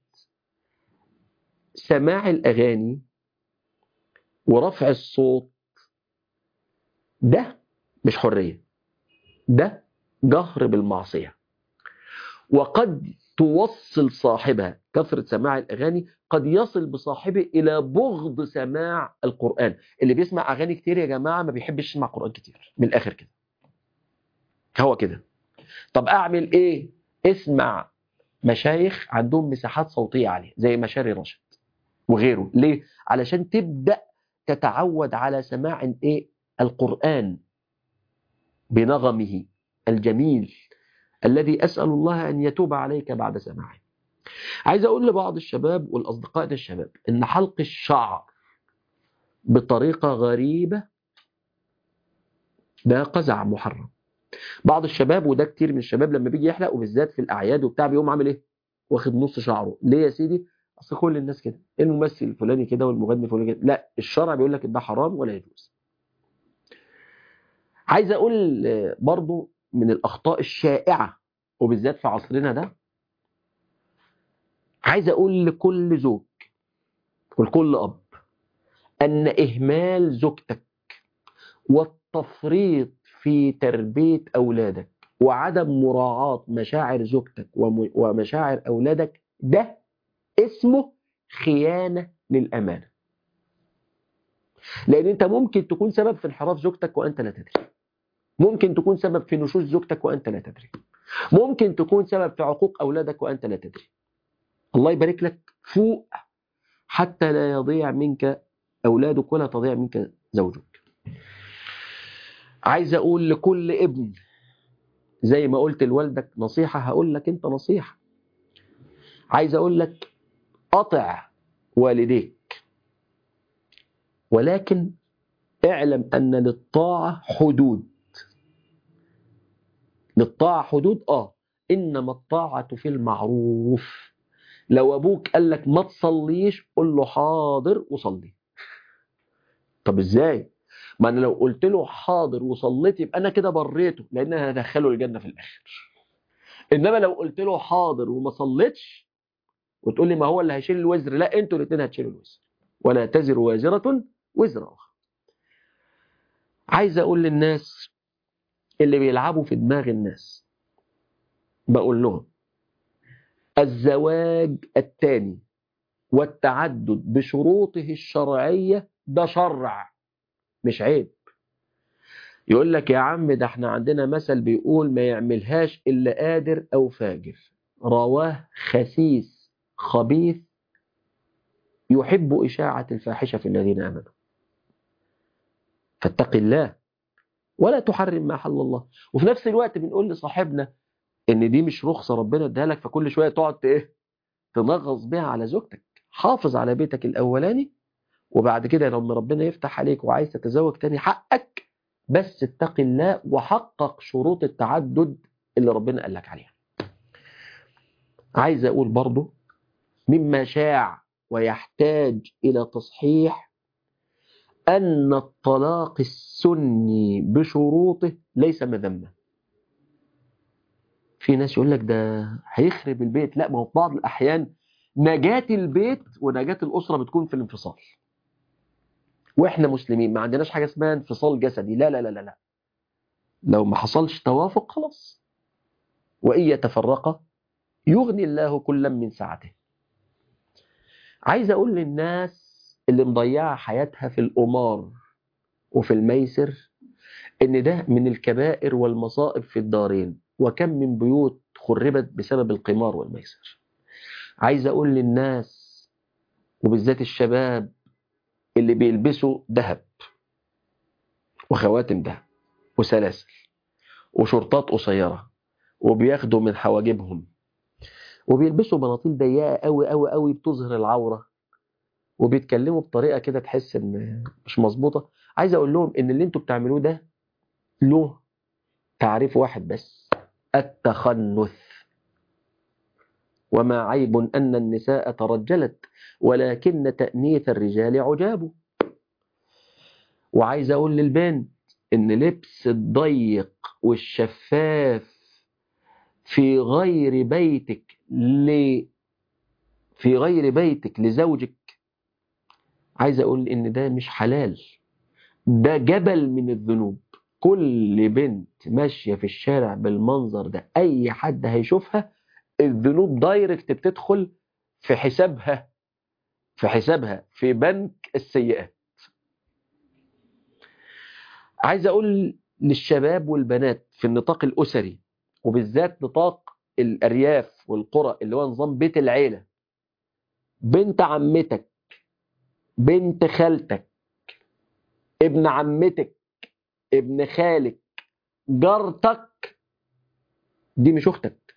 سماع الاغاني ورفع الصوت ده مش حرية ده جهر بالمعصية وقد توصل صاحبها كثرة سماع الأغاني قد يصل بصاحبه إلى بغض سماع القرآن اللي بيسمع أغاني كتير يا جماعة ما بيحبش يسمع قرآن كتير من الآخر كده هو كده طب أعمل إيه اسمع مشايخ عندهم مساحات صوتية عالية زي مشاري رشد وغيره ليه علشان تبدأ تتعود على سماع إيه القرآن بنغمه الجميل الذي أسأل الله أن يتوب عليك بعد سماعه عايز أقول لبعض الشباب والأصدقاء الشباب أن حلق الشعر بطريقة غريبة ده قزع محرم بعض الشباب وده كتير من الشباب لما بيجي يحلق وبالذات في الأعياد وبتاع بيقوم عامل إيه واخد نص شعره ليه يا سيدي أصل كل الناس كده الممثل الفلاني كده والمغني الفلاني كده لا الشرع بيقول لك ده حرام ولا يجوز عايز أقول برضو من الأخطاء الشائعة وبالذات في عصرنا ده عايز أقول لكل زوج ولكل أب أن إهمال زوجتك والتفريط في تربية أولادك وعدم مراعاة مشاعر زوجتك ومشاعر أولادك ده اسمه خيانة للأمانة لأن أنت ممكن تكون سبب في انحراف زوجتك وأنت لا تدري ممكن تكون سبب في نشوز زوجتك وأنت لا تدري ممكن تكون سبب في عقوق أولادك وأنت لا تدري الله يبارك لك فوق حتى لا يضيع منك أولادك ولا تضيع منك زوجك عايز أقول لكل ابن زي ما قلت لوالدك نصيحة هقول لك أنت نصيحة عايز أقول لك أطع والديك ولكن اعلم أن للطاعة حدود للطاعة حدود آه إنما الطاعة في المعروف لو أبوك قال لك ما تصليش قل له حاضر وصلي طب إزاي ما أنا لو قلت له حاضر وصليت يبقى أنا كده بريته لأن أنا هدخله الجنة في الآخر إنما لو قلت له حاضر وما صليتش وتقول لي ما هو اللي هيشيل الوزر لا أنتوا الاثنين هتشيلوا الوزر ولا تزر وازرة وزر أخرى عايز أقول للناس اللي بيلعبوا في دماغ الناس بقول لهم الزواج الثاني والتعدد بشروطه الشرعية ده شرع مش عيب يقول لك يا عم ده احنا عندنا مثل بيقول ما يعملهاش إلا قادر أو فاجر رواه خسيس خبيث يحب إشاعة الفاحشة في الذين آمنوا فاتق الله ولا تحرم ما حل الله وفي نفس الوقت بنقول لصاحبنا ان دي مش رخصة ربنا اداها لك فكل شوية تقعد ايه تنغص بيها على زوجتك حافظ على بيتك الاولاني وبعد كده لما ربنا يفتح عليك وعايز تتزوج تاني حقك بس اتق الله وحقق شروط التعدد اللي ربنا قال لك عليها عايز اقول برضو مما شاع ويحتاج الى تصحيح أن الطلاق السني بشروطه ليس مذمة في ناس يقول لك ده هيخرب البيت لا ما هو في بعض الأحيان نجاة البيت ونجاة الأسرة بتكون في الانفصال وإحنا مسلمين ما عندناش حاجة اسمها انفصال جسدي لا لا لا لا, لا. لو ما حصلش توافق خلاص وإن يتفرقا يغني الله كلا من سعته عايز أقول للناس اللي مضيعة حياتها في القمار وفي الميسر إن ده من الكبائر والمصائب في الدارين وكم من بيوت خربت بسبب القمار والميسر عايز أقول للناس وبالذات الشباب اللي بيلبسوا ذهب وخواتم ذهب وسلاسل وشرطات قصيرة وبياخدوا من حواجبهم وبيلبسوا بناطيل ضيقة قوي قوي قوي بتظهر العورة وبيتكلموا بطريقة كده تحس ان مش مظبوطة عايز اقول لهم ان اللي انتوا بتعملوه ده له تعريف واحد بس التخنث وما عيب أن النساء ترجلت ولكن تأنيث الرجال عجاب وعايز أقول للبنت إن لبس الضيق والشفاف في غير بيتك ل في غير بيتك لزوجك عايز أقول إن ده مش حلال ده جبل من الذنوب كل بنت ماشية في الشارع بالمنظر ده أي حد هيشوفها الذنوب دايركت بتدخل في حسابها في حسابها في بنك السيئات عايز أقول للشباب والبنات في النطاق الأسري وبالذات نطاق الأرياف والقرى اللي هو نظام بيت العيلة بنت عمتك بنت خالتك ابن عمتك ابن خالك جارتك دي مش اختك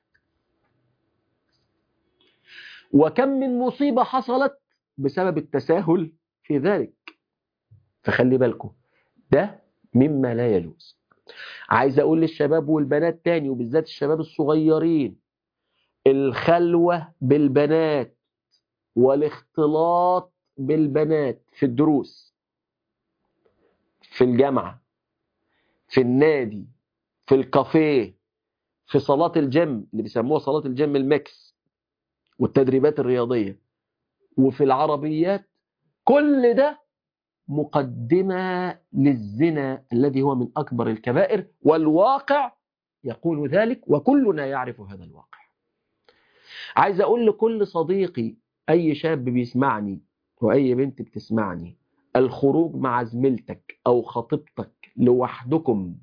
وكم من مصيبة حصلت بسبب التساهل في ذلك فخلي بالكم ده مما لا يجوز عايز اقول للشباب والبنات تاني وبالذات الشباب الصغيرين الخلوة بالبنات والاختلاط بالبنات في الدروس في الجامعة في النادي في الكافيه في صلاة الجيم اللي بيسموها صلاة الجيم الميكس والتدريبات الرياضية وفي العربيات كل ده مقدمة للزنا الذي هو من أكبر الكبائر والواقع يقول ذلك وكلنا يعرف هذا الواقع عايز أقول لكل صديقي أي شاب بيسمعني وأي بنت بتسمعني الخروج مع زميلتك أو خطيبتك لوحدكم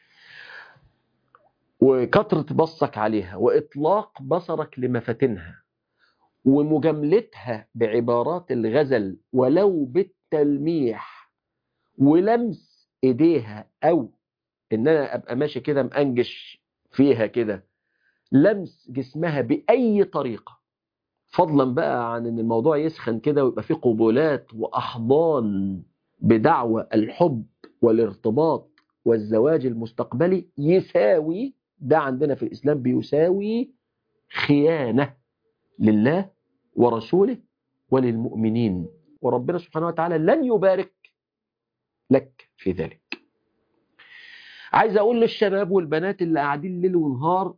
وكثرة بصك عليها وإطلاق بصرك لمفاتنها ومجاملتها بعبارات الغزل ولو بالتلميح ولمس ايديها او ان انا ابقى ماشي كده مأنجش فيها كده لمس جسمها باي طريقه فضلا بقى عن ان الموضوع يسخن كده ويبقى فيه قبولات واحضان بدعوى الحب والارتباط والزواج المستقبلي يساوي ده عندنا في الاسلام بيساوي خيانه لله ورسوله وللمؤمنين وربنا سبحانه وتعالى لن يبارك لك في ذلك عايز اقول للشباب والبنات اللي قاعدين ليل ونهار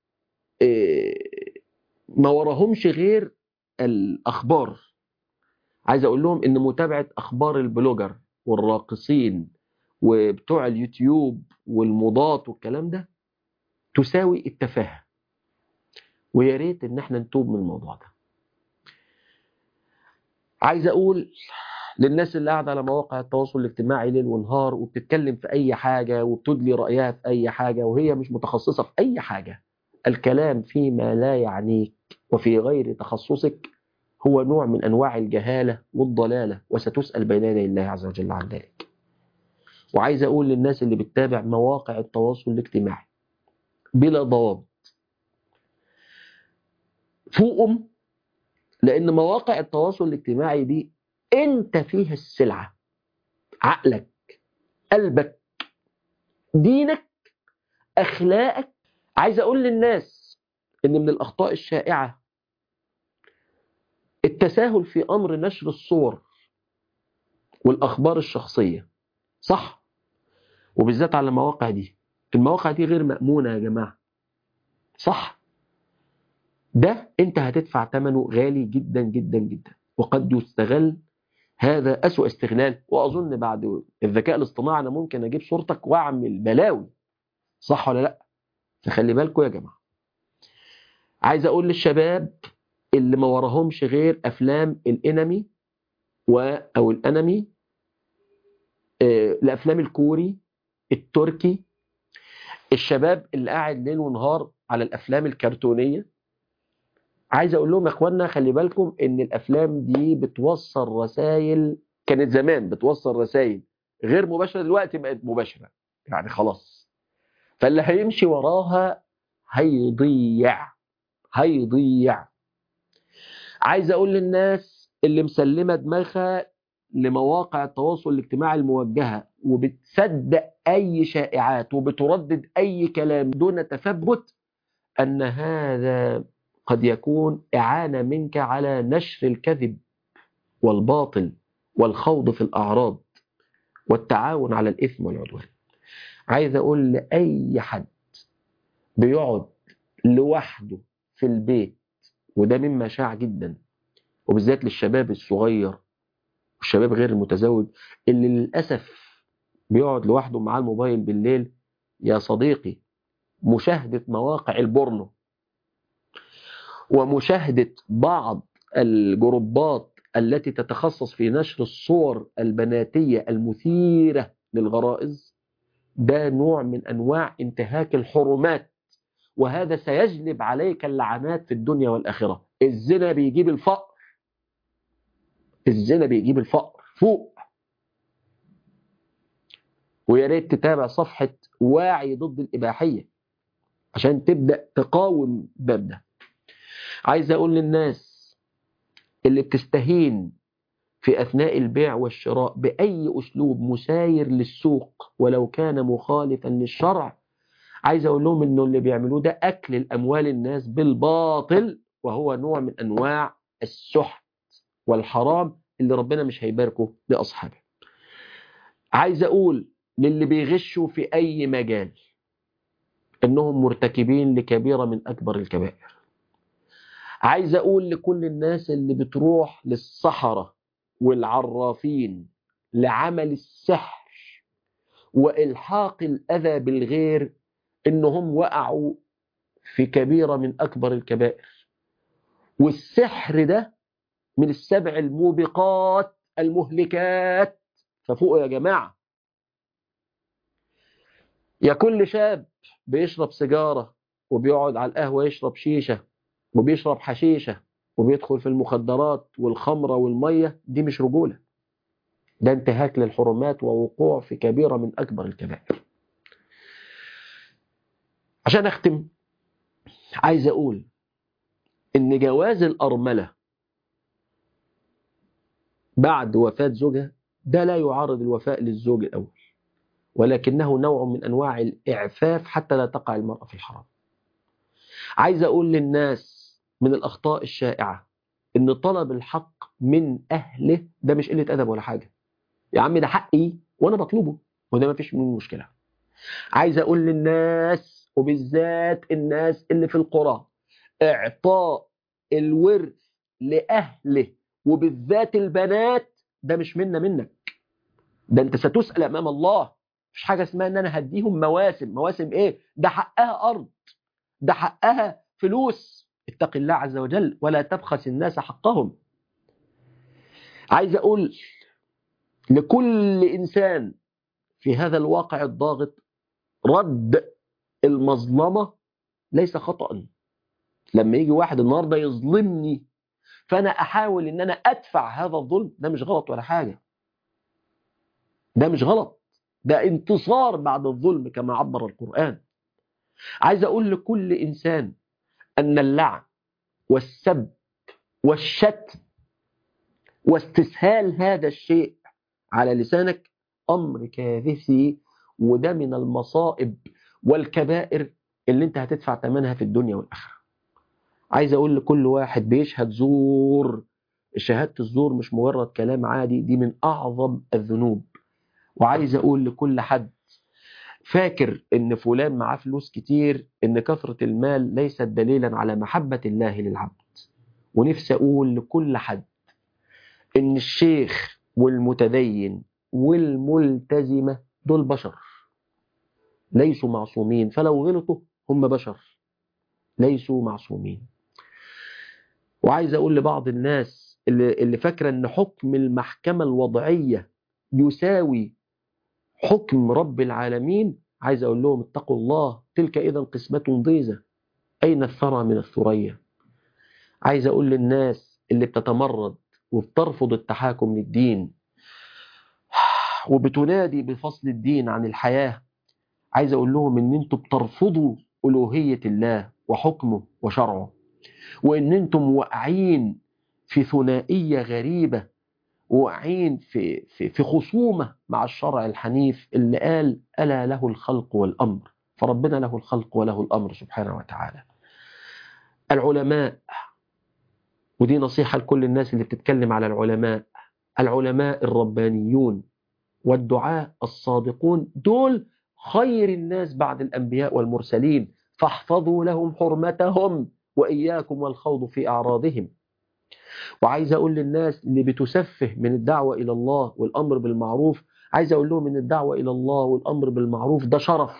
ما وراهمش غير الاخبار عايز اقول لهم ان متابعه اخبار البلوجر والراقصين وبتوع اليوتيوب والموضات والكلام ده تساوي التفاهه ويا ريت ان احنا نتوب من الموضوع ده عايز اقول للناس اللي قاعده على مواقع التواصل الاجتماعي ليل ونهار وبتتكلم في اي حاجه وبتدلي رايها في اي حاجه وهي مش متخصصه في اي حاجه الكلام فيما لا يعنيك وفي غير تخصصك هو نوع من انواع الجهاله والضلاله وستسال بين يدي الله عز وجل عن ذلك وعايز اقول للناس اللي بتتابع مواقع التواصل الاجتماعي بلا ضوابط فوقهم لان مواقع التواصل الاجتماعي دي انت فيها السلعه عقلك قلبك دينك اخلاقك عايز اقول للناس ان من الاخطاء الشائعه التساهل في امر نشر الصور والاخبار الشخصيه صح وبالذات على المواقع دي المواقع دي غير مامونه يا جماعه صح ده انت هتدفع ثمنه غالي جدا جدا جدا وقد يستغل هذا أسوأ استغلال وأظن بعد الذكاء الاصطناعي أنا ممكن أجيب صورتك وأعمل بلاوي صح ولا لأ فخلي بالكم يا جماعة عايز أقول للشباب اللي ما وراهمش غير أفلام الإنمي و أو الأنمي آه، الأفلام الكوري التركي الشباب اللي قاعد ليل ونهار على الأفلام الكرتونية عايز اقول لهم يا اخوانا خلي بالكم ان الافلام دي بتوصل رسائل كانت زمان بتوصل رسائل غير مباشره دلوقتي بقت مباشره يعني خلاص فاللي هيمشي وراها هيضيع هيضيع عايز اقول للناس اللي مسلمه دماغها لمواقع التواصل الاجتماعي الموجهه وبتصدق اي شائعات وبتردد اي كلام دون تثبت ان هذا قد يكون إعانة منك على نشر الكذب والباطل والخوض في الأعراض والتعاون على الإثم والعدوان عايز أقول لأي حد بيقعد لوحده في البيت وده مما شاع جدا وبالذات للشباب الصغير والشباب غير المتزوج اللي للأسف بيقعد لوحده معاه الموبايل بالليل يا صديقي مشاهدة مواقع البورنو ومشاهدة بعض الجروبات التي تتخصص في نشر الصور البناتية المثيرة للغرائز ده نوع من أنواع انتهاك الحرمات وهذا سيجلب عليك اللعنات في الدنيا والآخرة الزنا بيجيب الفقر الزنا بيجيب الفقر فوق ويا ريت تتابع صفحة واعي ضد الإباحية عشان تبدأ تقاوم باب ده عايز أقول للناس اللي بتستهين في أثناء البيع والشراء بأي أسلوب مساير للسوق ولو كان مخالفا للشرع عايز أقول لهم إنه اللي بيعملوه ده أكل الأموال الناس بالباطل وهو نوع من أنواع السحت والحرام اللي ربنا مش هيباركه لأصحابه عايز أقول للي بيغشوا في أي مجال إنهم مرتكبين لكبيرة من أكبر الكبائر عايز اقول لكل الناس اللي بتروح للصحراء والعرافين لعمل السحر والحاق الاذى بالغير انهم وقعوا في كبيره من اكبر الكبائر والسحر ده من السبع الموبقات المهلكات ففوقوا يا جماعه يا كل شاب بيشرب سيجاره وبيقعد على القهوه يشرب شيشه وبيشرب حشيشة وبيدخل في المخدرات والخمرة والمية دي مش رجولة ده انتهاك للحرمات ووقوع في كبيرة من أكبر الكبائر عشان أختم عايز أقول إن جواز الأرملة بعد وفاة زوجها ده لا يعارض الوفاء للزوج الأول ولكنه نوع من أنواع الإعفاف حتى لا تقع المرأة في الحرام عايز أقول للناس من الأخطاء الشائعة إن طلب الحق من أهله ده مش قلة أدب ولا حاجة يا عم ده حقي وأنا بطلبه وده ما فيش منه مشكلة عايز أقول للناس وبالذات الناس اللي في القرى إعطاء الورث لأهله وبالذات البنات ده مش منا منك ده أنت ستسأل أمام الله مش حاجة اسمها إن أنا هديهم مواسم مواسم إيه ده حقها أرض ده حقها فلوس اتق الله عز وجل ولا تبخس الناس حقهم عايز أقول لكل إنسان في هذا الواقع الضاغط رد المظلمة ليس خطأ لما يجي واحد النهاردة يظلمني فأنا أحاول إن أنا أدفع هذا الظلم ده مش غلط ولا حاجة ده مش غلط ده انتصار بعد الظلم كما عبر القرآن عايز أقول لكل إنسان أن اللعن والسب والشتم واستسهال هذا الشيء على لسانك أمر كارثي وده من المصائب والكبائر اللي انت هتدفع ثمنها في الدنيا والآخرة عايز أقول لكل واحد بيشهد زور شهادة الزور مش مجرد كلام عادي دي من أعظم الذنوب وعايز أقول لكل حد فاكر ان فلان معاه فلوس كتير ان كثرة المال ليست دليلا على محبة الله للعبد ونفسي اقول لكل حد ان الشيخ والمتدين والملتزمة دول بشر ليسوا معصومين فلو غلطوا هم بشر ليسوا معصومين وعايز اقول لبعض الناس اللي, اللي فاكرة ان حكم المحكمة الوضعية يساوي حكم رب العالمين عايز اقول لهم اتقوا الله تلك اذا قسمة ضيزة اين الثرى من الثريا عايز اقول للناس اللي بتتمرد وبترفض التحاكم للدين وبتنادي بفصل الدين عن الحياة عايز اقول لهم ان انتوا بترفضوا الوهية الله وحكمه وشرعه وان انتم واقعين في ثنائية غريبة واقعين في, في, في خصومة مع الشرع الحنيف اللي قال ألا له الخلق والأمر فربنا له الخلق وله الأمر سبحانه وتعالى العلماء ودي نصيحة لكل الناس اللي بتتكلم على العلماء العلماء الربانيون والدعاء الصادقون دول خير الناس بعد الأنبياء والمرسلين فاحفظوا لهم حرمتهم وإياكم والخوض في أعراضهم وعايز أقول للناس اللي بتسفه من الدعوة إلى الله والأمر بالمعروف عايز أقول لهم إن الدعوة إلى الله والأمر بالمعروف ده شرف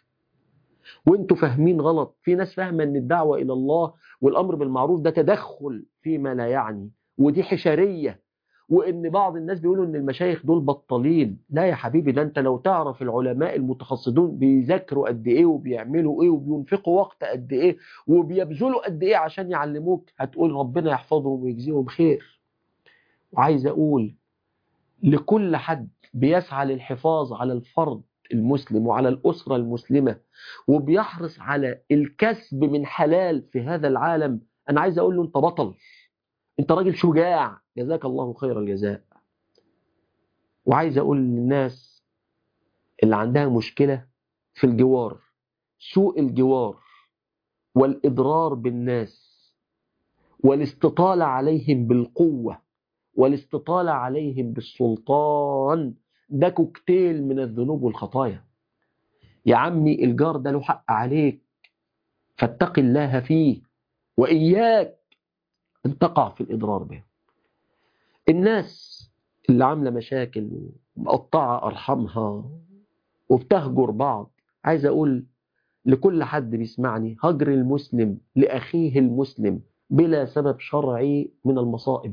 وانتوا فاهمين غلط في ناس فاهمة ان الدعوة الى الله والامر بالمعروف ده تدخل فيما لا يعني ودي حشرية وان بعض الناس بيقولوا ان المشايخ دول بطالين لا يا حبيبي ده انت لو تعرف العلماء المتخصصون بيذاكروا قد ايه وبيعملوا ايه وبينفقوا وقت قد ايه وبيبذلوا قد ايه عشان يعلموك هتقول ربنا يحفظهم ويجزيهم خير وعايز اقول لكل حد بيسعى للحفاظ على الفرد المسلم وعلى الأسرة المسلمة وبيحرص على الكسب من حلال في هذا العالم أنا عايز أقول له أنت بطل أنت راجل شجاع جزاك الله خير الجزاء وعايز أقول للناس اللي عندها مشكلة في الجوار سوء الجوار والإضرار بالناس والاستطالة عليهم بالقوة والاستطالة عليهم بالسلطان ده كوكتيل من الذنوب والخطايا يا عمي الجار ده له حق عليك فاتق الله فيه وإياك أن تقع في الإضرار به الناس اللي عاملة مشاكل ومقطعة أرحامها وبتهجر بعض عايز أقول لكل حد بيسمعني هجر المسلم لأخيه المسلم بلا سبب شرعي من المصائب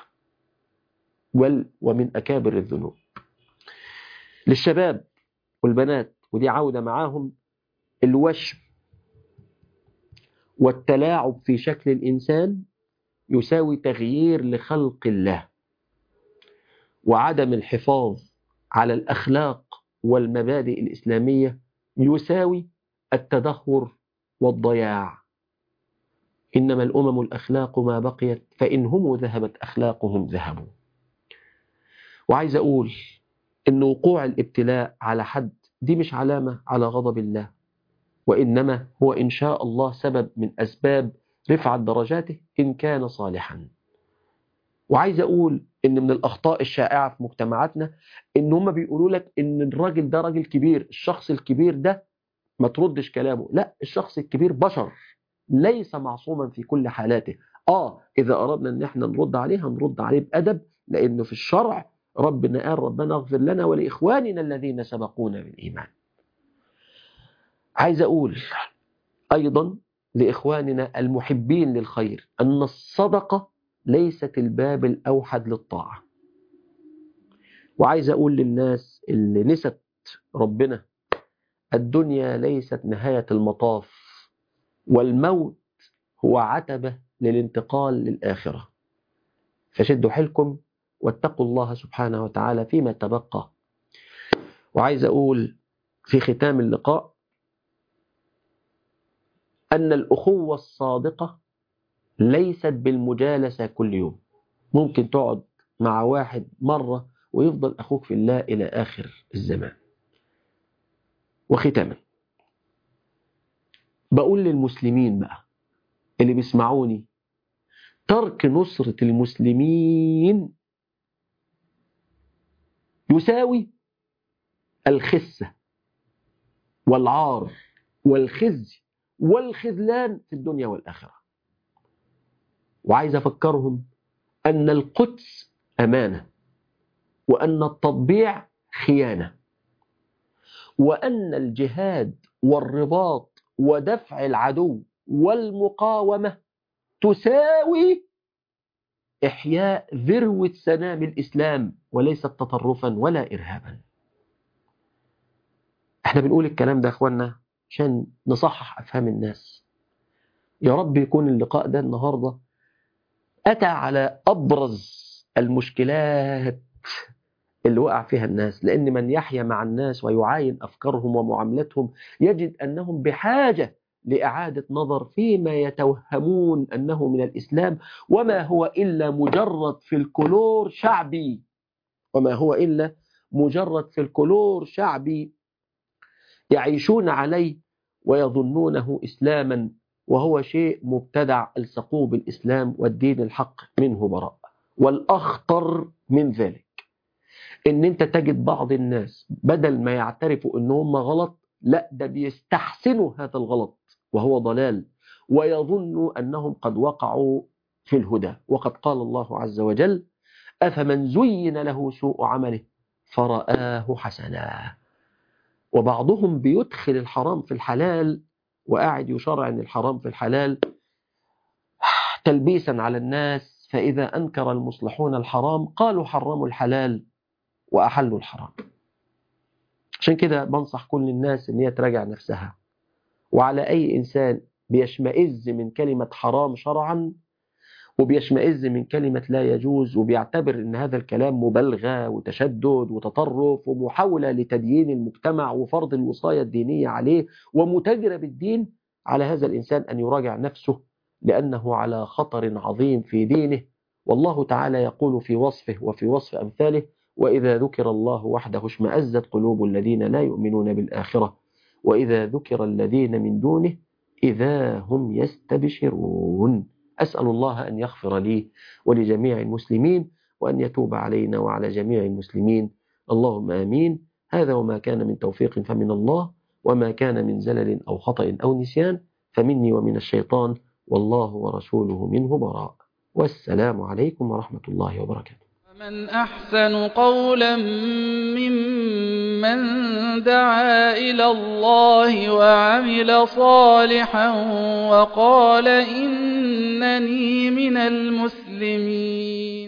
ومن أكابر الذنوب للشباب والبنات ودي عودة معاهم الوشم والتلاعب في شكل الإنسان يساوي تغيير لخلق الله وعدم الحفاظ على الأخلاق والمبادئ الإسلامية يساوي التدهور والضياع إنما الأمم الأخلاق ما بقيت فإن هم ذهبت أخلاقهم ذهبوا وعايز أقول إن وقوع الابتلاء على حد دي مش علامة على غضب الله وإنما هو إن شاء الله سبب من أسباب رفعة درجاته إن كان صالحا وعايز أقول إن من الأخطاء الشائعة في مجتمعاتنا إن هم بيقولوا لك إن الراجل ده راجل كبير الشخص الكبير ده ما تردش كلامه لا الشخص الكبير بشر ليس معصوما في كل حالاته آه إذا أردنا إن إحنا نرد عليه هنرد عليه بأدب لأنه في الشرع ربنا قال ربنا اغفر لنا ولإخواننا الذين سبقونا بالإيمان عايز أقول أيضا لإخواننا المحبين للخير أن الصدقة ليست الباب الأوحد للطاعة وعايز أقول للناس اللي نست ربنا الدنيا ليست نهاية المطاف والموت هو عتبة للانتقال للآخرة فشدوا حيلكم واتقوا الله سبحانه وتعالى فيما تبقى وعايز أقول في ختام اللقاء أن الأخوة الصادقة ليست بالمجالسة كل يوم ممكن تقعد مع واحد مرة ويفضل أخوك في الله إلى آخر الزمان وختاما بقول للمسلمين بقى اللي بيسمعوني ترك نصرة المسلمين يساوي الخسة والعار والخزي والخذلان في الدنيا والآخرة وعايز أفكرهم أن القدس أمانة وأن التطبيع خيانة وأن الجهاد والرباط ودفع العدو والمقاومة تساوي إحياء ذروة سنام الإسلام وليست تطرفا ولا إرهابا احنا بنقول الكلام ده يا اخوانا عشان نصحح أفهام الناس يا رب يكون اللقاء ده النهاردة أتى على أبرز المشكلات اللي وقع فيها الناس لأن من يحيا مع الناس ويعاين أفكارهم ومعاملتهم يجد أنهم بحاجة لإعادة نظر فيما يتوهمون أنه من الإسلام وما هو إلا مجرد فلكلور شعبي وما هو إلا مجرد فلكلور شعبي يعيشون عليه ويظنونه إسلاما وهو شيء مبتدع الصقوه بالإسلام والدين الحق منه براء والأخطر من ذلك ان انت تجد بعض الناس بدل ما يعترفوا ان هم غلط لا ده بيستحسنوا هذا الغلط وهو ضلال ويظنوا انهم قد وقعوا في الهدى وقد قال الله عز وجل افمن زين له سوء عمله فرآه حسنا وبعضهم بيدخل الحرام في الحلال وقاعد يشرعن الحرام في الحلال تلبيسا على الناس فإذا أنكر المصلحون الحرام قالوا حرموا الحلال وأحلوا الحرام عشان كده بنصح كل الناس ان هي تراجع نفسها وعلى أي إنسان بيشمئز من كلمة حرام شرعا وبيشمئز من كلمة لا يجوز وبيعتبر ان هذا الكلام مبالغة وتشدد وتطرف ومحاولة لتديين المجتمع وفرض الوصاية الدينية عليه ومتاجرة بالدين على هذا الإنسان أن يراجع نفسه لأنه على خطر عظيم في دينه والله تعالى يقول في وصفه وفي وصف أمثاله وإذا ذكر الله وحده اشمأزت قلوب الذين لا يؤمنون بالآخرة وإذا ذكر الذين من دونه إذا هم يستبشرون أسأل الله أن يغفر لي ولجميع المسلمين وأن يتوب علينا وعلى جميع المسلمين اللهم آمين هذا وما كان من توفيق فمن الله وما كان من زلل أو خطأ أو نسيان فمني ومن الشيطان والله ورسوله منه براء والسلام عليكم ورحمة الله وبركاته ومن أحسن قولا ممن دعا إلى الله وعمل صالحا وقال إنني من المسلمين